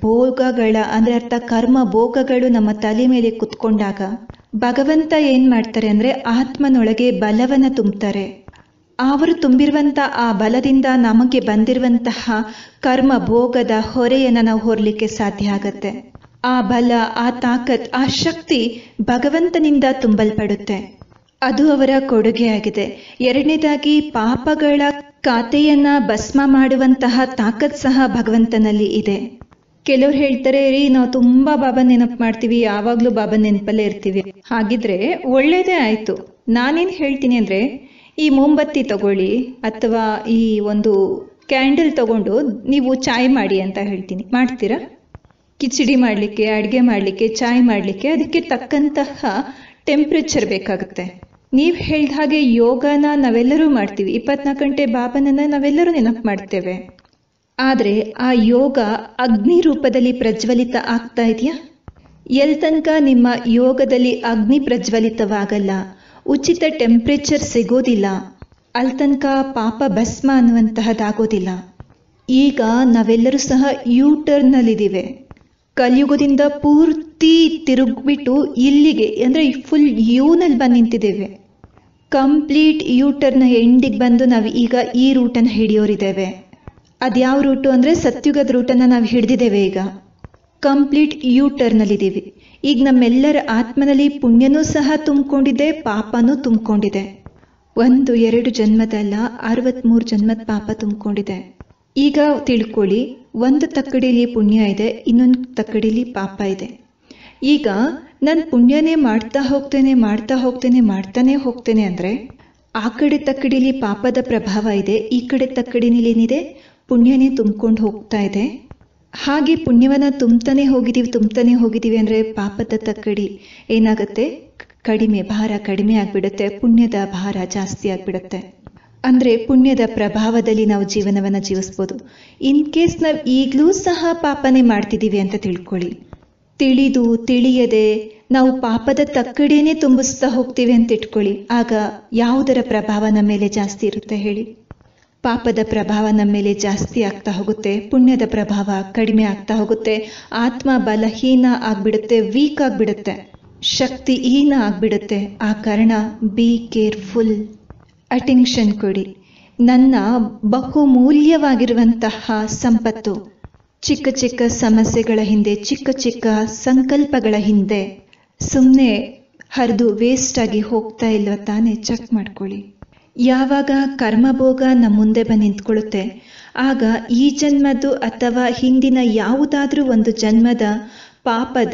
ಭೋಗಗಳ ಅಂದ್ರೆ ಅರ್ಥ ಕರ್ಮ ಭೋಗಗಳು ನಮ್ಮ ತಲೆ ಮೇಲೆ ಕುತ್ಕೊಂಡಾಗ ಭಗವಂತ ಏನ್ ಮಾಡ್ತಾರೆ ಅಂದ್ರೆ ಆತ್ಮನೊಳಗೆ ಬಲವನ್ನ ತುಂಬ್ತಾರೆ ಅವರು ತುಂಬಿರುವಂತ ಆ ಬಲದಿಂದ ನಮಗೆ ಬಂದಿರುವಂತಹ ಕರ್ಮ ಭೋಗದ ಹೊರೆಯನ್ನ ನಾವು ಹೊರಲಿಕ್ಕೆ ಸಾಧ್ಯ ಆಗತ್ತೆ ಆ ಬಲ ಆ ತಾಕತ್ ಆ ಶಕ್ತಿ ಭಗವಂತನಿಂದ ತುಂಬಲ್ಪಡುತ್ತೆ ಅದು ಅವರ ಕೊಡುಗೆಯಾಗಿದೆ ಎರಡನೇದಾಗಿ ಪಾಪಗಳ ಖಾತೆಯನ್ನ ಭಸ್ಮ ಮಾಡುವಂತಹ ತಾಕತ್ ಸಹ ಭಗವಂತನಲ್ಲಿ ಇದೆ ಕೆಲವ್ರು ಹೇಳ್ತಾರೆ ರೀ ನಾವು ತುಂಬಾ ಬಾಬಾ ನೆನಪು ಮಾಡ್ತೀವಿ ಯಾವಾಗ್ಲೂ ಬಾಬಾ ನೆನಪಲ್ಲೇ ಇರ್ತೀವಿ ಹಾಗಿದ್ರೆ ಒಳ್ಳೇದೇ ಆಯ್ತು ನಾನೇನ್ ಹೇಳ್ತೀನಿ ಅಂದ್ರೆ ಈ ಮೊಂಬತ್ತಿ ತಗೊಳ್ಳಿ ಅಥವಾ ಈ ಒಂದು ಕ್ಯಾಂಡಲ್ ತಗೊಂಡು ನೀವು ಚಾಯ್ ಮಾಡಿ ಅಂತ ಹೇಳ್ತೀನಿ ಮಾಡ್ತೀರಾ ಕಿಚಡಿ ಮಾಡಲಿಕ್ಕೆ ಅಡುಗೆ ಮಾಡಲಿಕ್ಕೆ ಚಾಯ್ ಮಾಡಲಿಕ್ಕೆ ಅದಕ್ಕೆ ತಕ್ಕಂತಹ ಟೆಂಪ್ರೇಚರ್ ಬೇಕಾಗುತ್ತೆ ನೀವು ಹೇಳ್ದ ಹಾಗೆ ಯೋಗನ ನಾವೆಲ್ಲರೂ ಮಾಡ್ತೀವಿ ಇಪ್ಪತ್ನಾಲ್ಕು ಗಂಟೆ ಬಾಬನನ್ನ ನಾವೆಲ್ಲರೂ ನೆನಪು ಮಾಡ್ತೇವೆ ಆದ್ರೆ ಆ ಯೋಗ ಅಗ್ನಿ ರೂಪದಲ್ಲಿ ಪ್ರಜ್ವಲಿತ ಆಗ್ತಾ ಇದೆಯಾ ಎಲ್ ತನಕ ನಿಮ್ಮ ಯೋಗದಲ್ಲಿ ಅಗ್ನಿ ಪ್ರಜ್ವಲಿತವಾಗಲ್ಲ ಉಚಿತ ಟೆಂಪ್ರೇಚರ್ ಸಿಗೋದಿಲ್ಲ ಅಲ್ಲಿ ತನಕ ಪಾಪ ಭಸ್ಮ ಅನ್ನುವಂತಹದ್ದಾಗೋದಿಲ್ಲ ಈಗ ನಾವೆಲ್ಲರೂ ಸಹ ಯೂ ಟರ್ನಲ್ಲಿದ್ದೀವಿ ಕಲಿಯುಗದಿಂದ ಪೂರ್ತಿ ತಿರುಗ್ಬಿಟ್ಟು ಇಲ್ಲಿಗೆ ಅಂದ್ರೆ ಫುಲ್ ಯೂನಲ್ಲಿ ಬಂದು ನಿಂತಿದ್ದೇವೆ ಕಂಪ್ಲೀಟ್ ಯೂ ಟರ್ನ್ ಎಂಡಿಗೆ ಬಂದು ನಾವು ಈಗ ಈ ರೂಟನ್ನು ಹಿಡಿಯೋರಿದ್ದೇವೆ ಅದ್ಯಾವ ರೂಟು ಅಂದ್ರೆ ಸತ್ಯುಗದ ರೂಟನ್ನು ನಾವು ಹಿಡಿದಿದ್ದೇವೆ ಈಗ ಕಂಪ್ಲೀಟ್ ಯೂ ಟರ್ನಲ್ಲಿದ್ದೀವಿ ಈಗ ನಮ್ಮೆಲ್ಲರ ಆತ್ಮನಲ್ಲಿ ಪುಣ್ಯನೂ ಸಹ ತುಂಬಿಕೊಂಡಿದೆ ಪಾಪನೂ ತುಂಬಿಕೊಂಡಿದೆ ಒಂದು ಎರಡು ಜನ್ಮದಲ್ಲ ಅರವತ್ಮೂರು ಜನ್ಮದ ಪಾಪ ತುಂಬಿಕೊಂಡಿದೆ ಈಗ ತಿಳ್ಕೊಳ್ಳಿ ಒಂದು ತಕ್ಕಡಿಲಿ ಪುಣ್ಯ ಇದೆ ಇನ್ನೊಂದು ತಕ್ಕಡಿಲಿ ಪಾಪ ಇದೆ ಈಗ ನಾನು ಪುಣ್ಯನೇ ಮಾಡ್ತಾ ಹೋಗ್ತೇನೆ ಮಾಡ್ತಾ ಹೋಗ್ತೇನೆ ಮಾಡ್ತಾನೆ ಹೋಗ್ತೇನೆ ಅಂದ್ರೆ ಆ ಕಡೆ ತಕ್ಕಡಿಲಿ ಪಾಪದ ಪ್ರಭಾವ ಇದೆ ಈ ಕಡೆ ತಕ್ಕಡಿನಲ್ಲಿ ಏನಿದೆ ಪುಣ್ಯನೇ ತುಂಬಿಕೊಂಡು ಹೋಗ್ತಾ ಇದೆ ಹಾಗೆ ಪುಣ್ಯವನ್ನ ತುಂಬ್ತಾನೆ ಹೋಗಿದೀವಿ ತುಂಬ್ತಾನೆ ಹೋಗಿದೀವಿ ಅಂದ್ರೆ ಪಾಪದ ತಕ್ಕಡಿ ಏನಾಗುತ್ತೆ ಕಡಿಮೆ ಭಾರ ಕಡಿಮೆ ಆಗ್ಬಿಡುತ್ತೆ ಪುಣ್ಯದ ಭಾರ ಜಾಸ್ತಿ ಆಗ್ಬಿಡುತ್ತೆ ಅಂದ್ರೆ ಪುಣ್ಯದ ಪ್ರಭಾವದಲ್ಲಿ ನಾವು ಜೀವನವನ್ನ ಜೀವಿಸ್ಬೋದು ಇನ್ ಕೇಸ್ ನಾವು ಈಗಲೂ ಸಹ ಪಾಪನೆ ಮಾಡ್ತಿದ್ದೀವಿ ಅಂತ ತಿಳ್ಕೊಳ್ಳಿ ತಿಳಿದು ತಿಳಿಯದೆ ನಾವು ಪಾಪದ ತಕ್ಕಡಿನೇ ತುಂಬಿಸ್ತಾ ಹೋಗ್ತೀವಿ ಅಂತ ಇಟ್ಕೊಳ್ಳಿ ಆಗ ಯಾವುದರ ಪ್ರಭಾವ ನಮ್ಮ ಮೇಲೆ ಜಾಸ್ತಿ ಇರುತ್ತೆ ಹೇಳಿ ಪಾಪದ ಪ್ರಭಾವ ನಮ್ಮ ಮೇಲೆ ಜಾಸ್ತಿ ಆಗ್ತಾ ಹೋಗುತ್ತೆ ಪುಣ್ಯದ ಪ್ರಭಾವ ಕಡಿಮೆ ಆಗ್ತಾ ಹೋಗುತ್ತೆ ಆತ್ಮ ಬಲಹೀನ ಆಗ್ಬಿಡುತ್ತೆ ವೀಕ್ ಆಗ್ಬಿಡುತ್ತೆ ಶಕ್ತಿಹೀನ ಆಗ್ಬಿಡುತ್ತೆ ಆ ಕಾರಣ ಬಿ ಕೇರ್ಫುಲ್ ಅಟೆನ್ಷನ್ ಕೊಡಿ ನನ್ನ ಬಹುಮೂಲ್ಯವಾಗಿರುವಂತಹ ಸಂಪತ್ತು ಚಿಕ್ಕ ಚಿಕ್ಕ ಸಮಸ್ಯೆಗಳ ಹಿಂದೆ ಚಿಕ್ಕ ಚಿಕ್ಕ ಸಂಕಲ್ಪಗಳ ಹಿಂದೆ ಸುಮ್ಮನೆ ಹರಿದು ವೇಸ್ಟ್ ಆಗಿ ಹೋಗ್ತಾ ಇಲ್ವ ತಾನೇ ಚೆಕ್ ಮಾಡ್ಕೊಳ್ಳಿ ಯಾವಾಗ ಕರ್ಮಭೋಗ ನಮ್ಮ ಮುಂದೆ ಬಂದು ನಿಂತ್ಕೊಳ್ಳುತ್ತೆ ಆಗ ಈ ಜನ್ಮದ್ದು ಅಥವಾ ಹಿಂದಿನ ಯಾವುದಾದ್ರೂ ಒಂದು ಜನ್ಮದ ಪಾಪದ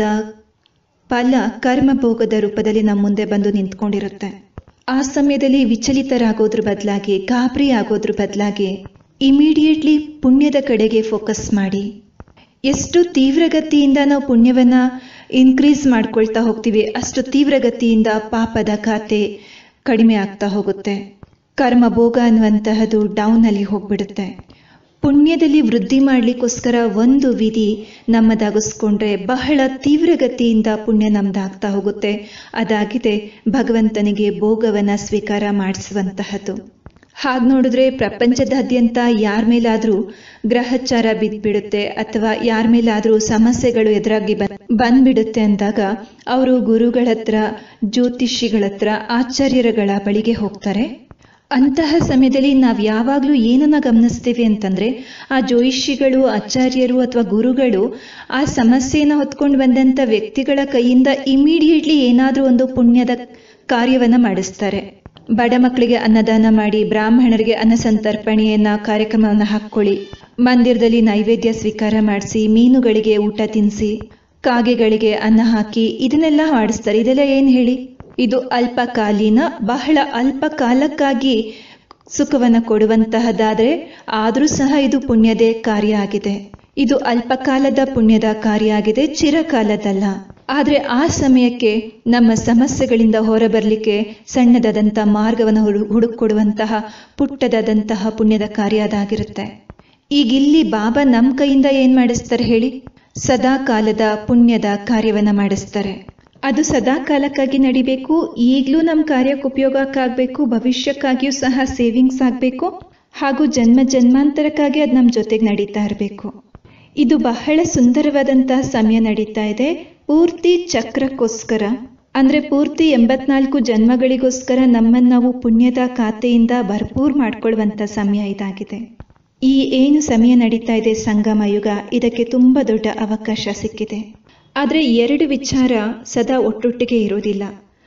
ಫಲ ಕರ್ಮಭೋಗದ ರೂಪದಲ್ಲಿ ನಮ್ಮ ಮುಂದೆ ಬಂದು ನಿಂತ್ಕೊಂಡಿರುತ್ತೆ ಆ ಸಮಯದಲ್ಲಿ ವಿಚಲಿತರಾಗೋದ್ರ ಬದಲಾಗಿ ಗಾಬರಿ ಆಗೋದ್ರ ಬದಲಾಗಿ ಇಮಿಡಿಯೇಟ್ಲಿ ಪುಣ್ಯದ ಕಡೆಗೆ ಫೋಕಸ್ ಮಾಡಿ ಎಷ್ಟು ತೀವ್ರಗತಿಯಿಂದ ನಾವು ಪುಣ್ಯವನ್ನ ಇನ್ಕ್ರೀಸ್ ಮಾಡ್ಕೊಳ್ತಾ ಹೋಗ್ತೀವಿ ಅಷ್ಟು ತೀವ್ರಗತಿಯಿಂದ ಪಾಪದ ಖಾತೆ ಕಡಿಮೆ ಆಗ್ತಾ ಹೋಗುತ್ತೆ ಕರ್ಮ ಭೋಗ ಅನ್ನುವಂತಹದ್ದು ಡೌನ್ ಅಲ್ಲಿ ಹೋಗ್ಬಿಡುತ್ತೆ ಪುಣ್ಯದಲ್ಲಿ ವೃದ್ಧಿ ಮಾಡಲಿಕ್ಕೋಸ್ಕರ ಒಂದು ವಿಧಿ ನಮ್ಮದಾಗಿಸ್ಕೊಂಡ್ರೆ ಬಹಳ ತೀವ್ರಗತಿಯಿಂದ ಪುಣ್ಯ ನಮ್ದಾಗ್ತಾ ಹೋಗುತ್ತೆ ಅದಾಗಿದೆ ಭಗವಂತನಿಗೆ ಭೋಗವನ್ನ ಸ್ವೀಕಾರ ಮಾಡಿಸುವಂತಹದ್ದು ಹಾಗೆ ನೋಡಿದ್ರೆ ಪ್ರಪಂಚದಾದ್ಯಂತ ಯಾರ ಮೇಲಾದ್ರೂ ಗ್ರಹಚಾರ ಬಿದ್ದ್ಬಿಡುತ್ತೆ ಅಥವಾ ಯಾರ ಮೇಲಾದ್ರೂ ಸಮಸ್ಯೆಗಳು ಎದುರಾಗಿ ಬಂದ್ಬಿಡುತ್ತೆ ಅಂದಾಗ ಅವರು ಗುರುಗಳ ಹತ್ರ ಜ್ಯೋತಿಷಿಗಳ ಹತ್ರ ಆಚಾರ್ಯರುಗಳ ಬಳಿಗೆ ಹೋಗ್ತಾರೆ ಅಂತಹ ಸಮಯದಲ್ಲಿ ನಾವು ಯಾವಾಗಲೂ ಏನನ್ನ ಗಮನಿಸ್ತೀವಿ ಅಂತಂದ್ರೆ ಆ ಜ್ಯೋತಿಷಿಗಳು ಆಚಾರ್ಯರು ಅಥವಾ ಗುರುಗಳು ಆ ಸಮಸ್ಯೆನ ಹೊತ್ಕೊಂಡು ಬಂದಂತ ವ್ಯಕ್ತಿಗಳ ಕೈಯಿಂದ ಇಮಿಡಿಯೇಟ್ಲಿ ಏನಾದ್ರೂ ಒಂದು ಪುಣ್ಯದ ಕಾರ್ಯವನ್ನ ಮಾಡಿಸ್ತಾರೆ ಬಡ ಮಕ್ಕಳಿಗೆ ಅನ್ನದಾನ ಮಾಡಿ ಬ್ರಾಹ್ಮಣರಿಗೆ ಅನ್ನ ಸಂತರ್ಪಣೆಯನ್ನ ಕಾರ್ಯಕ್ರಮವನ್ನು ಹಾಕ್ಕೊಳ್ಳಿ ಮಂದಿರದಲ್ಲಿ ನೈವೇದ್ಯ ಸ್ವೀಕಾರ ಮಾಡಿಸಿ ಮೀನುಗಳಿಗೆ ಊಟ ತಿನ್ನಿಸಿ ಕಾಗೆಗಳಿಗೆ ಅನ್ನ ಹಾಕಿ ಇದನ್ನೆಲ್ಲ ಮಾಡಿಸ್ತಾರೆ ಇದೆಲ್ಲ ಏನ್ ಹೇಳಿ ಇದು ಅಲ್ಪಕಾಲೀನ ಬಹಳ ಅಲ್ಪ ಕಾಲಕ್ಕಾಗಿ ಸುಖವನ್ನು ಕೊಡುವಂತಹದ್ದಾದ್ರೆ ಆದರೂ ಸಹ ಇದು ಪುಣ್ಯದೇ ಕಾರ್ಯ ಆಗಿದೆ ಇದು ಅಲ್ಪಕಾಲದ ಪುಣ್ಯದ ಕಾರ್ಯ ಆಗಿದೆ ಚಿರಕಾಲದಲ್ಲ ಆದ್ರೆ ಆ ಸಮಯಕ್ಕೆ ನಮ್ಮ ಸಮಸ್ಯೆಗಳಿಂದ ಹೊರಬರಲಿಕ್ಕೆ ಸಣ್ಣದಾದಂತಹ ಮಾರ್ಗವನ್ನು ಹುಡು ಹುಡುಕೊಡುವಂತಹ ಪುಟ್ಟದಾದಂತಹ ಪುಣ್ಯದ ಕಾರ್ಯ ಅದಾಗಿರುತ್ತೆ ಈಗ ಇಲ್ಲಿ ಬಾಬಾ ನಮ್ಮ ಕೈಯಿಂದ ಏನ್ ಮಾಡಿಸ್ತಾರೆ ಹೇಳಿ ಸದಾ ಕಾಲದ ಪುಣ್ಯದ ಕಾರ್ಯವನ್ನ ಮಾಡಿಸ್ತಾರೆ ಅದು ಸದಾ ಕಾಲಕ್ಕಾಗಿ ನಡಿಬೇಕು ಈಗಲೂ ನಮ್ಮ ಕಾರ್ಯಕ್ಕೆ ಉಪಯೋಗಕ್ಕಾಗಬೇಕು ಭವಿಷ್ಯಕ್ಕಾಗಿಯೂ ಸಹ ಸೇವಿಂಗ್ಸ್ ಆಗಬೇಕು ಹಾಗೂ ಜನ್ಮ ಜನ್ಮಾಂತರಕ್ಕಾಗಿ ಅದು ನಮ್ಮ ಜೊತೆಗೆ ನಡೀತಾ ಇರಬೇಕು ಇದು ಬಹಳ ಸುಂದರವಾದಂತಹ ಸಮಯ ನಡೀತಾ ಇದೆ ಪೂರ್ತಿ ಚಕ್ರಕ್ಕೋಸ್ಕರ ಅಂದ್ರೆ ಪೂರ್ತಿ ಎಂಬತ್ನಾಲ್ಕು ಜನ್ಮಗಳಿಗೋಸ್ಕರ ನಮ್ಮನ್ನು ನಾವು ಪುಣ್ಯದ ಖಾತೆಯಿಂದ ಭರ್ಪೂರ್ ಮಾಡ್ಕೊಳ್ಳುವಂತ ಸಮಯ ಇದಾಗಿದೆ ಈ ಏನು ಸಮಯ ನಡೀತಾ ಇದೆ ಸಂಗಮ ಯುಗ ಇದಕ್ಕೆ ತುಂಬಾ ದೊಡ್ಡ ಅವಕಾಶ ಸಿಕ್ಕಿದೆ ಆದರೆ ಎರಡು ವಿಚಾರ ಸದಾ ಒಟ್ಟೊಟ್ಟಿಗೆ ಇರೋದಿಲ್ಲ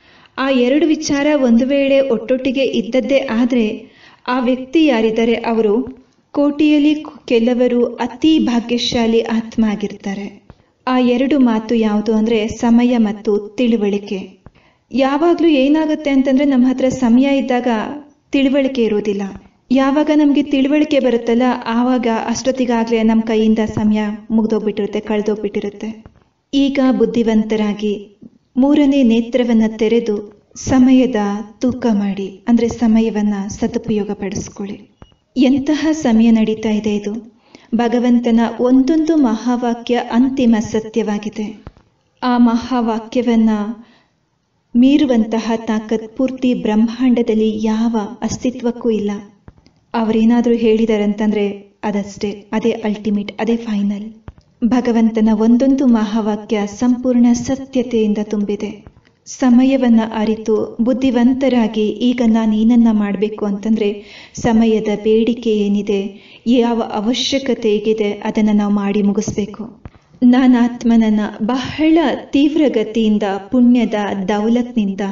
ಆ ಎರಡು ವಿಚಾರ ಒಂದು ವೇಳೆ ಒಟ್ಟೊಟ್ಟಿಗೆ ಇದ್ದದ್ದೇ ಆದರೆ ಆ ವ್ಯಕ್ತಿ ಯಾರಿದ್ದಾರೆ ಅವರು ಕೋಟಿಯಲ್ಲಿ ಕೆಲವರು ಅತಿ ಭಾಗ್ಯಶಾಲಿ ಆತ್ಮ ಆಗಿರ್ತಾರೆ ಆ ಎರಡು ಮಾತು ಯಾವುದು ಅಂದ್ರೆ ಸಮಯ ಮತ್ತು ತಿಳುವಳಿಕೆ ಯಾವಾಗಲೂ ಏನಾಗುತ್ತೆ ಅಂತಂದ್ರೆ ನಮ್ಮ ಹತ್ರ ಸಮಯ ಇದ್ದಾಗ ತಿಳುವಳಿಕೆ ಇರೋದಿಲ್ಲ ಯಾವಾಗ ನಮಗೆ ತಿಳುವಳಿಕೆ ಬರುತ್ತಲ್ಲ ಆವಾಗ ಅಷ್ಟೊತ್ತಿಗಾಗಲೇ ನಮ್ಮ ಕೈಯಿಂದ ಸಮಯ ಮುಗ್ದೋಗ್ಬಿಟ್ಟಿರುತ್ತೆ ಕಳೆದೋಗ್ಬಿಟ್ಟಿರುತ್ತೆ ಈಗ ಬುದ್ಧಿವಂತರಾಗಿ ಮೂರನೇ ನೇತ್ರವನ್ನ ತೆರೆದು ಸಮಯದ ತೂಕ ಮಾಡಿ ಅಂದ್ರೆ ಸಮಯವನ್ನ ಸದುಪಯೋಗ ಪಡಿಸ್ಕೊಳ್ಳಿ ಎಂತಹ ಸಮಯ ನಡೀತಾ ಇದೆ ಇದು ಭಗವಂತನ ಒಂದೊಂದು ಮಹಾವಾಕ್ಯ ಅಂತಿಮ ಸತ್ಯವಾಗಿದೆ ಆ ಮಹಾವಾಕ್ಯವನ್ನ ಮೀರುವಂತಹ ತಾಕತ್ ಪೂರ್ತಿ ಬ್ರಹ್ಮಾಂಡದಲ್ಲಿ ಯಾವ ಅಸ್ತಿತ್ವಕ್ಕೂ ಇಲ್ಲ ಅವರೇನಾದರೂ ಹೇಳಿದಾರಂತಂದ್ರೆ ಅದಷ್ಟೇ ಅದೇ ಅಲ್ಟಿಮೇಟ್ ಅದೇ ಫೈನಲ್ ಭಗವಂತನ ಒಂದೊಂದು ಮಹಾವಾಕ್ಯ ಸಂಪೂರ್ಣ ಸತ್ಯತೆಯಿಂದ ತುಂಬಿದೆ ಸಮಯವನ್ನ ಅರಿತು ಬುದ್ಧಿವಂತರಾಗಿ ಈಗ ನಾನು ಏನನ್ನ ಮಾಡಬೇಕು ಅಂತಂದ್ರೆ ಸಮಯದ ಬೇಡಿಕೆ ಏನಿದೆ ಯಾವ ಅವಶ್ಯಕತೆ ಹೇಗಿದೆ ಅದನ್ನು ನಾವು ಮಾಡಿ ಮುಗಿಸ್ಬೇಕು ನಾನಾತ್ಮನನ್ನ ಬಹಳ ತೀವ್ರಗತಿಯಿಂದ ಪುಣ್ಯದ ದೌಲತ್ನಿಂದ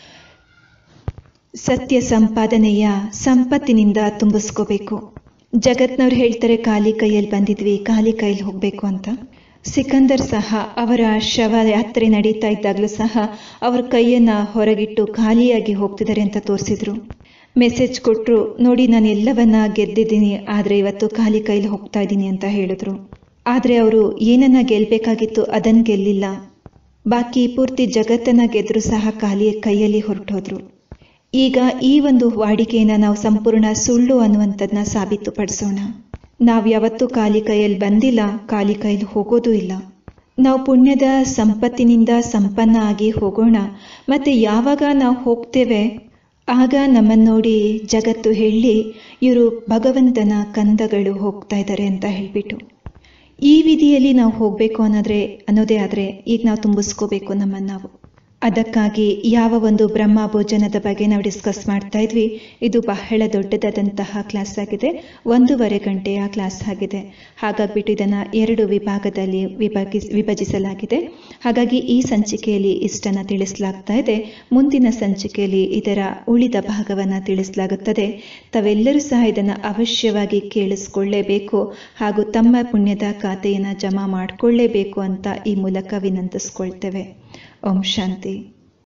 ಸತ್ಯ ಸಂಪಾದನೆಯ ಸಂಪತ್ತಿನಿಂದ ತುಂಬಿಸ್ಕೋಬೇಕು ಜಗತ್ನವ್ರು ಹೇಳ್ತಾರೆ ಖಾಲಿ ಕೈಯಲ್ಲಿ ಬಂದಿದ್ವಿ ಖಾಲಿ ಕೈಯಲ್ಲಿ ಹೋಗ್ಬೇಕು ಅಂತ ಸಿಕಂದರ್ ಸಹ ಅವರ ಶವ ಯಾತ್ರೆ ನಡೀತಾ ಇದ್ದಾಗಲೂ ಸಹ ಅವ್ರ ಕೈಯನ್ನ ಹೊರಗಿಟ್ಟು ಖಾಲಿಯಾಗಿ ಹೋಗ್ತಿದ್ದಾರೆ ಅಂತ ತೋರಿಸಿದ್ರು ಮೆಸೇಜ್ ಕೊಟ್ಟರು ನೋಡಿ ನಾನು ಎಲ್ಲವನ್ನ ಗೆದ್ದಿದ್ದೀನಿ ಆದರೆ ಇವತ್ತು ಖಾಲಿ ಕೈಲಿ ಹೋಗ್ತಾ ಇದ್ದೀನಿ ಅಂತ ಹೇಳಿದ್ರು ಆದರೆ ಅವರು ಏನನ್ನ ಗೆಲ್ಬೇಕಾಗಿತ್ತು ಅದನ್ನು ಗೆಲ್ಲಿಲ್ಲ ಬಾಕಿ ಪೂರ್ತಿ ಜಗತ್ತನ್ನ ಗೆದ್ರು ಸಹ ಖಾಲಿ ಕೈಯಲ್ಲಿ ಹೊರಟೋದ್ರು ಈಗ ಈ ಒಂದು ವಾಡಿಕೆಯನ್ನ ನಾವು ಸಂಪೂರ್ಣ ಸುಳ್ಳು ಅನ್ನುವಂಥದ್ದನ್ನ ಸಾಬೀತುಪಡಿಸೋಣ ನಾವು ಯಾವತ್ತೂ ಖಾಲಿ ಕೈಯಲ್ಲಿ ಬಂದಿಲ್ಲ ಖಾಲಿ ಕೈಯಲ್ಲಿ ಹೋಗೋದೂ ಇಲ್ಲ ನಾವು ಪುಣ್ಯದ ಸಂಪತ್ತಿನಿಂದ ಸಂಪನ್ನ ಆಗಿ ಹೋಗೋಣ ಮತ್ತು ಯಾವಾಗ ನಾವು ಹೋಗ್ತೇವೆ ಆಗ ನಮ್ಮನ್ನು ನೋಡಿ ಜಗತ್ತು ಹೇಳಿ ಇವರು ಭಗವಂತನ ಕಂದಗಳು ಹೋಗ್ತಾ ಇದ್ದಾರೆ ಅಂತ ಹೇಳಿಬಿಟ್ಟು ಈ ವಿಧಿಯಲ್ಲಿ ನಾವು ಹೋಗಬೇಕು ಅನ್ನೋದ್ರೆ ಅನ್ನೋದೇ ಆದರೆ ಈಗ ನಾವು ತುಂಬಿಸ್ಕೋಬೇಕು ನಮ್ಮನ್ನು ನಾವು ಅದಕ್ಕಾಗಿ ಯಾವ ಒಂದು ಬ್ರಹ್ಮ ಭೋಜನದ ಬಗ್ಗೆ ನಾವು ಡಿಸ್ಕಸ್ ಮಾಡ್ತಾ ಇದ್ವಿ ಇದು ಬಹಳ ದೊಡ್ಡದಾದಂತಹ ಕ್ಲಾಸ್ ಆಗಿದೆ ಒಂದೂವರೆ ಗಂಟೆಯ ಕ್ಲಾಸ್ ಆಗಿದೆ ಹಾಗಾಗ್ಬಿಟ್ಟು ಇದನ್ನು ಎರಡು ವಿಭಾಗದಲ್ಲಿ ವಿಭಾಗಿಸ್ ವಿಭಜಿಸಲಾಗಿದೆ ಹಾಗಾಗಿ ಈ ಸಂಚಿಕೆಯಲ್ಲಿ ಇಷ್ಟನ್ನು ತಿಳಿಸಲಾಗ್ತಾ ಇದೆ ಮುಂದಿನ ಸಂಚಿಕೆಯಲ್ಲಿ ಇದರ ಉಳಿದ ಭಾಗವನ್ನು ತಿಳಿಸಲಾಗುತ್ತದೆ ತಾವೆಲ್ಲರೂ ಸಹ ಇದನ್ನು ಅವಶ್ಯವಾಗಿ ಕೇಳಿಸ್ಕೊಳ್ಳೇಬೇಕು ಹಾಗೂ ತಮ್ಮ ಪುಣ್ಯದ ಖಾತೆಯನ್ನು ಜಮಾ ಮಾಡಿಕೊಳ್ಳೇಬೇಕು ಅಂತ ಈ ಮೂಲಕ ವಿನಂತಿಸ್ಕೊಳ್ತೇವೆ ಓಂ ಶಾಂತಿ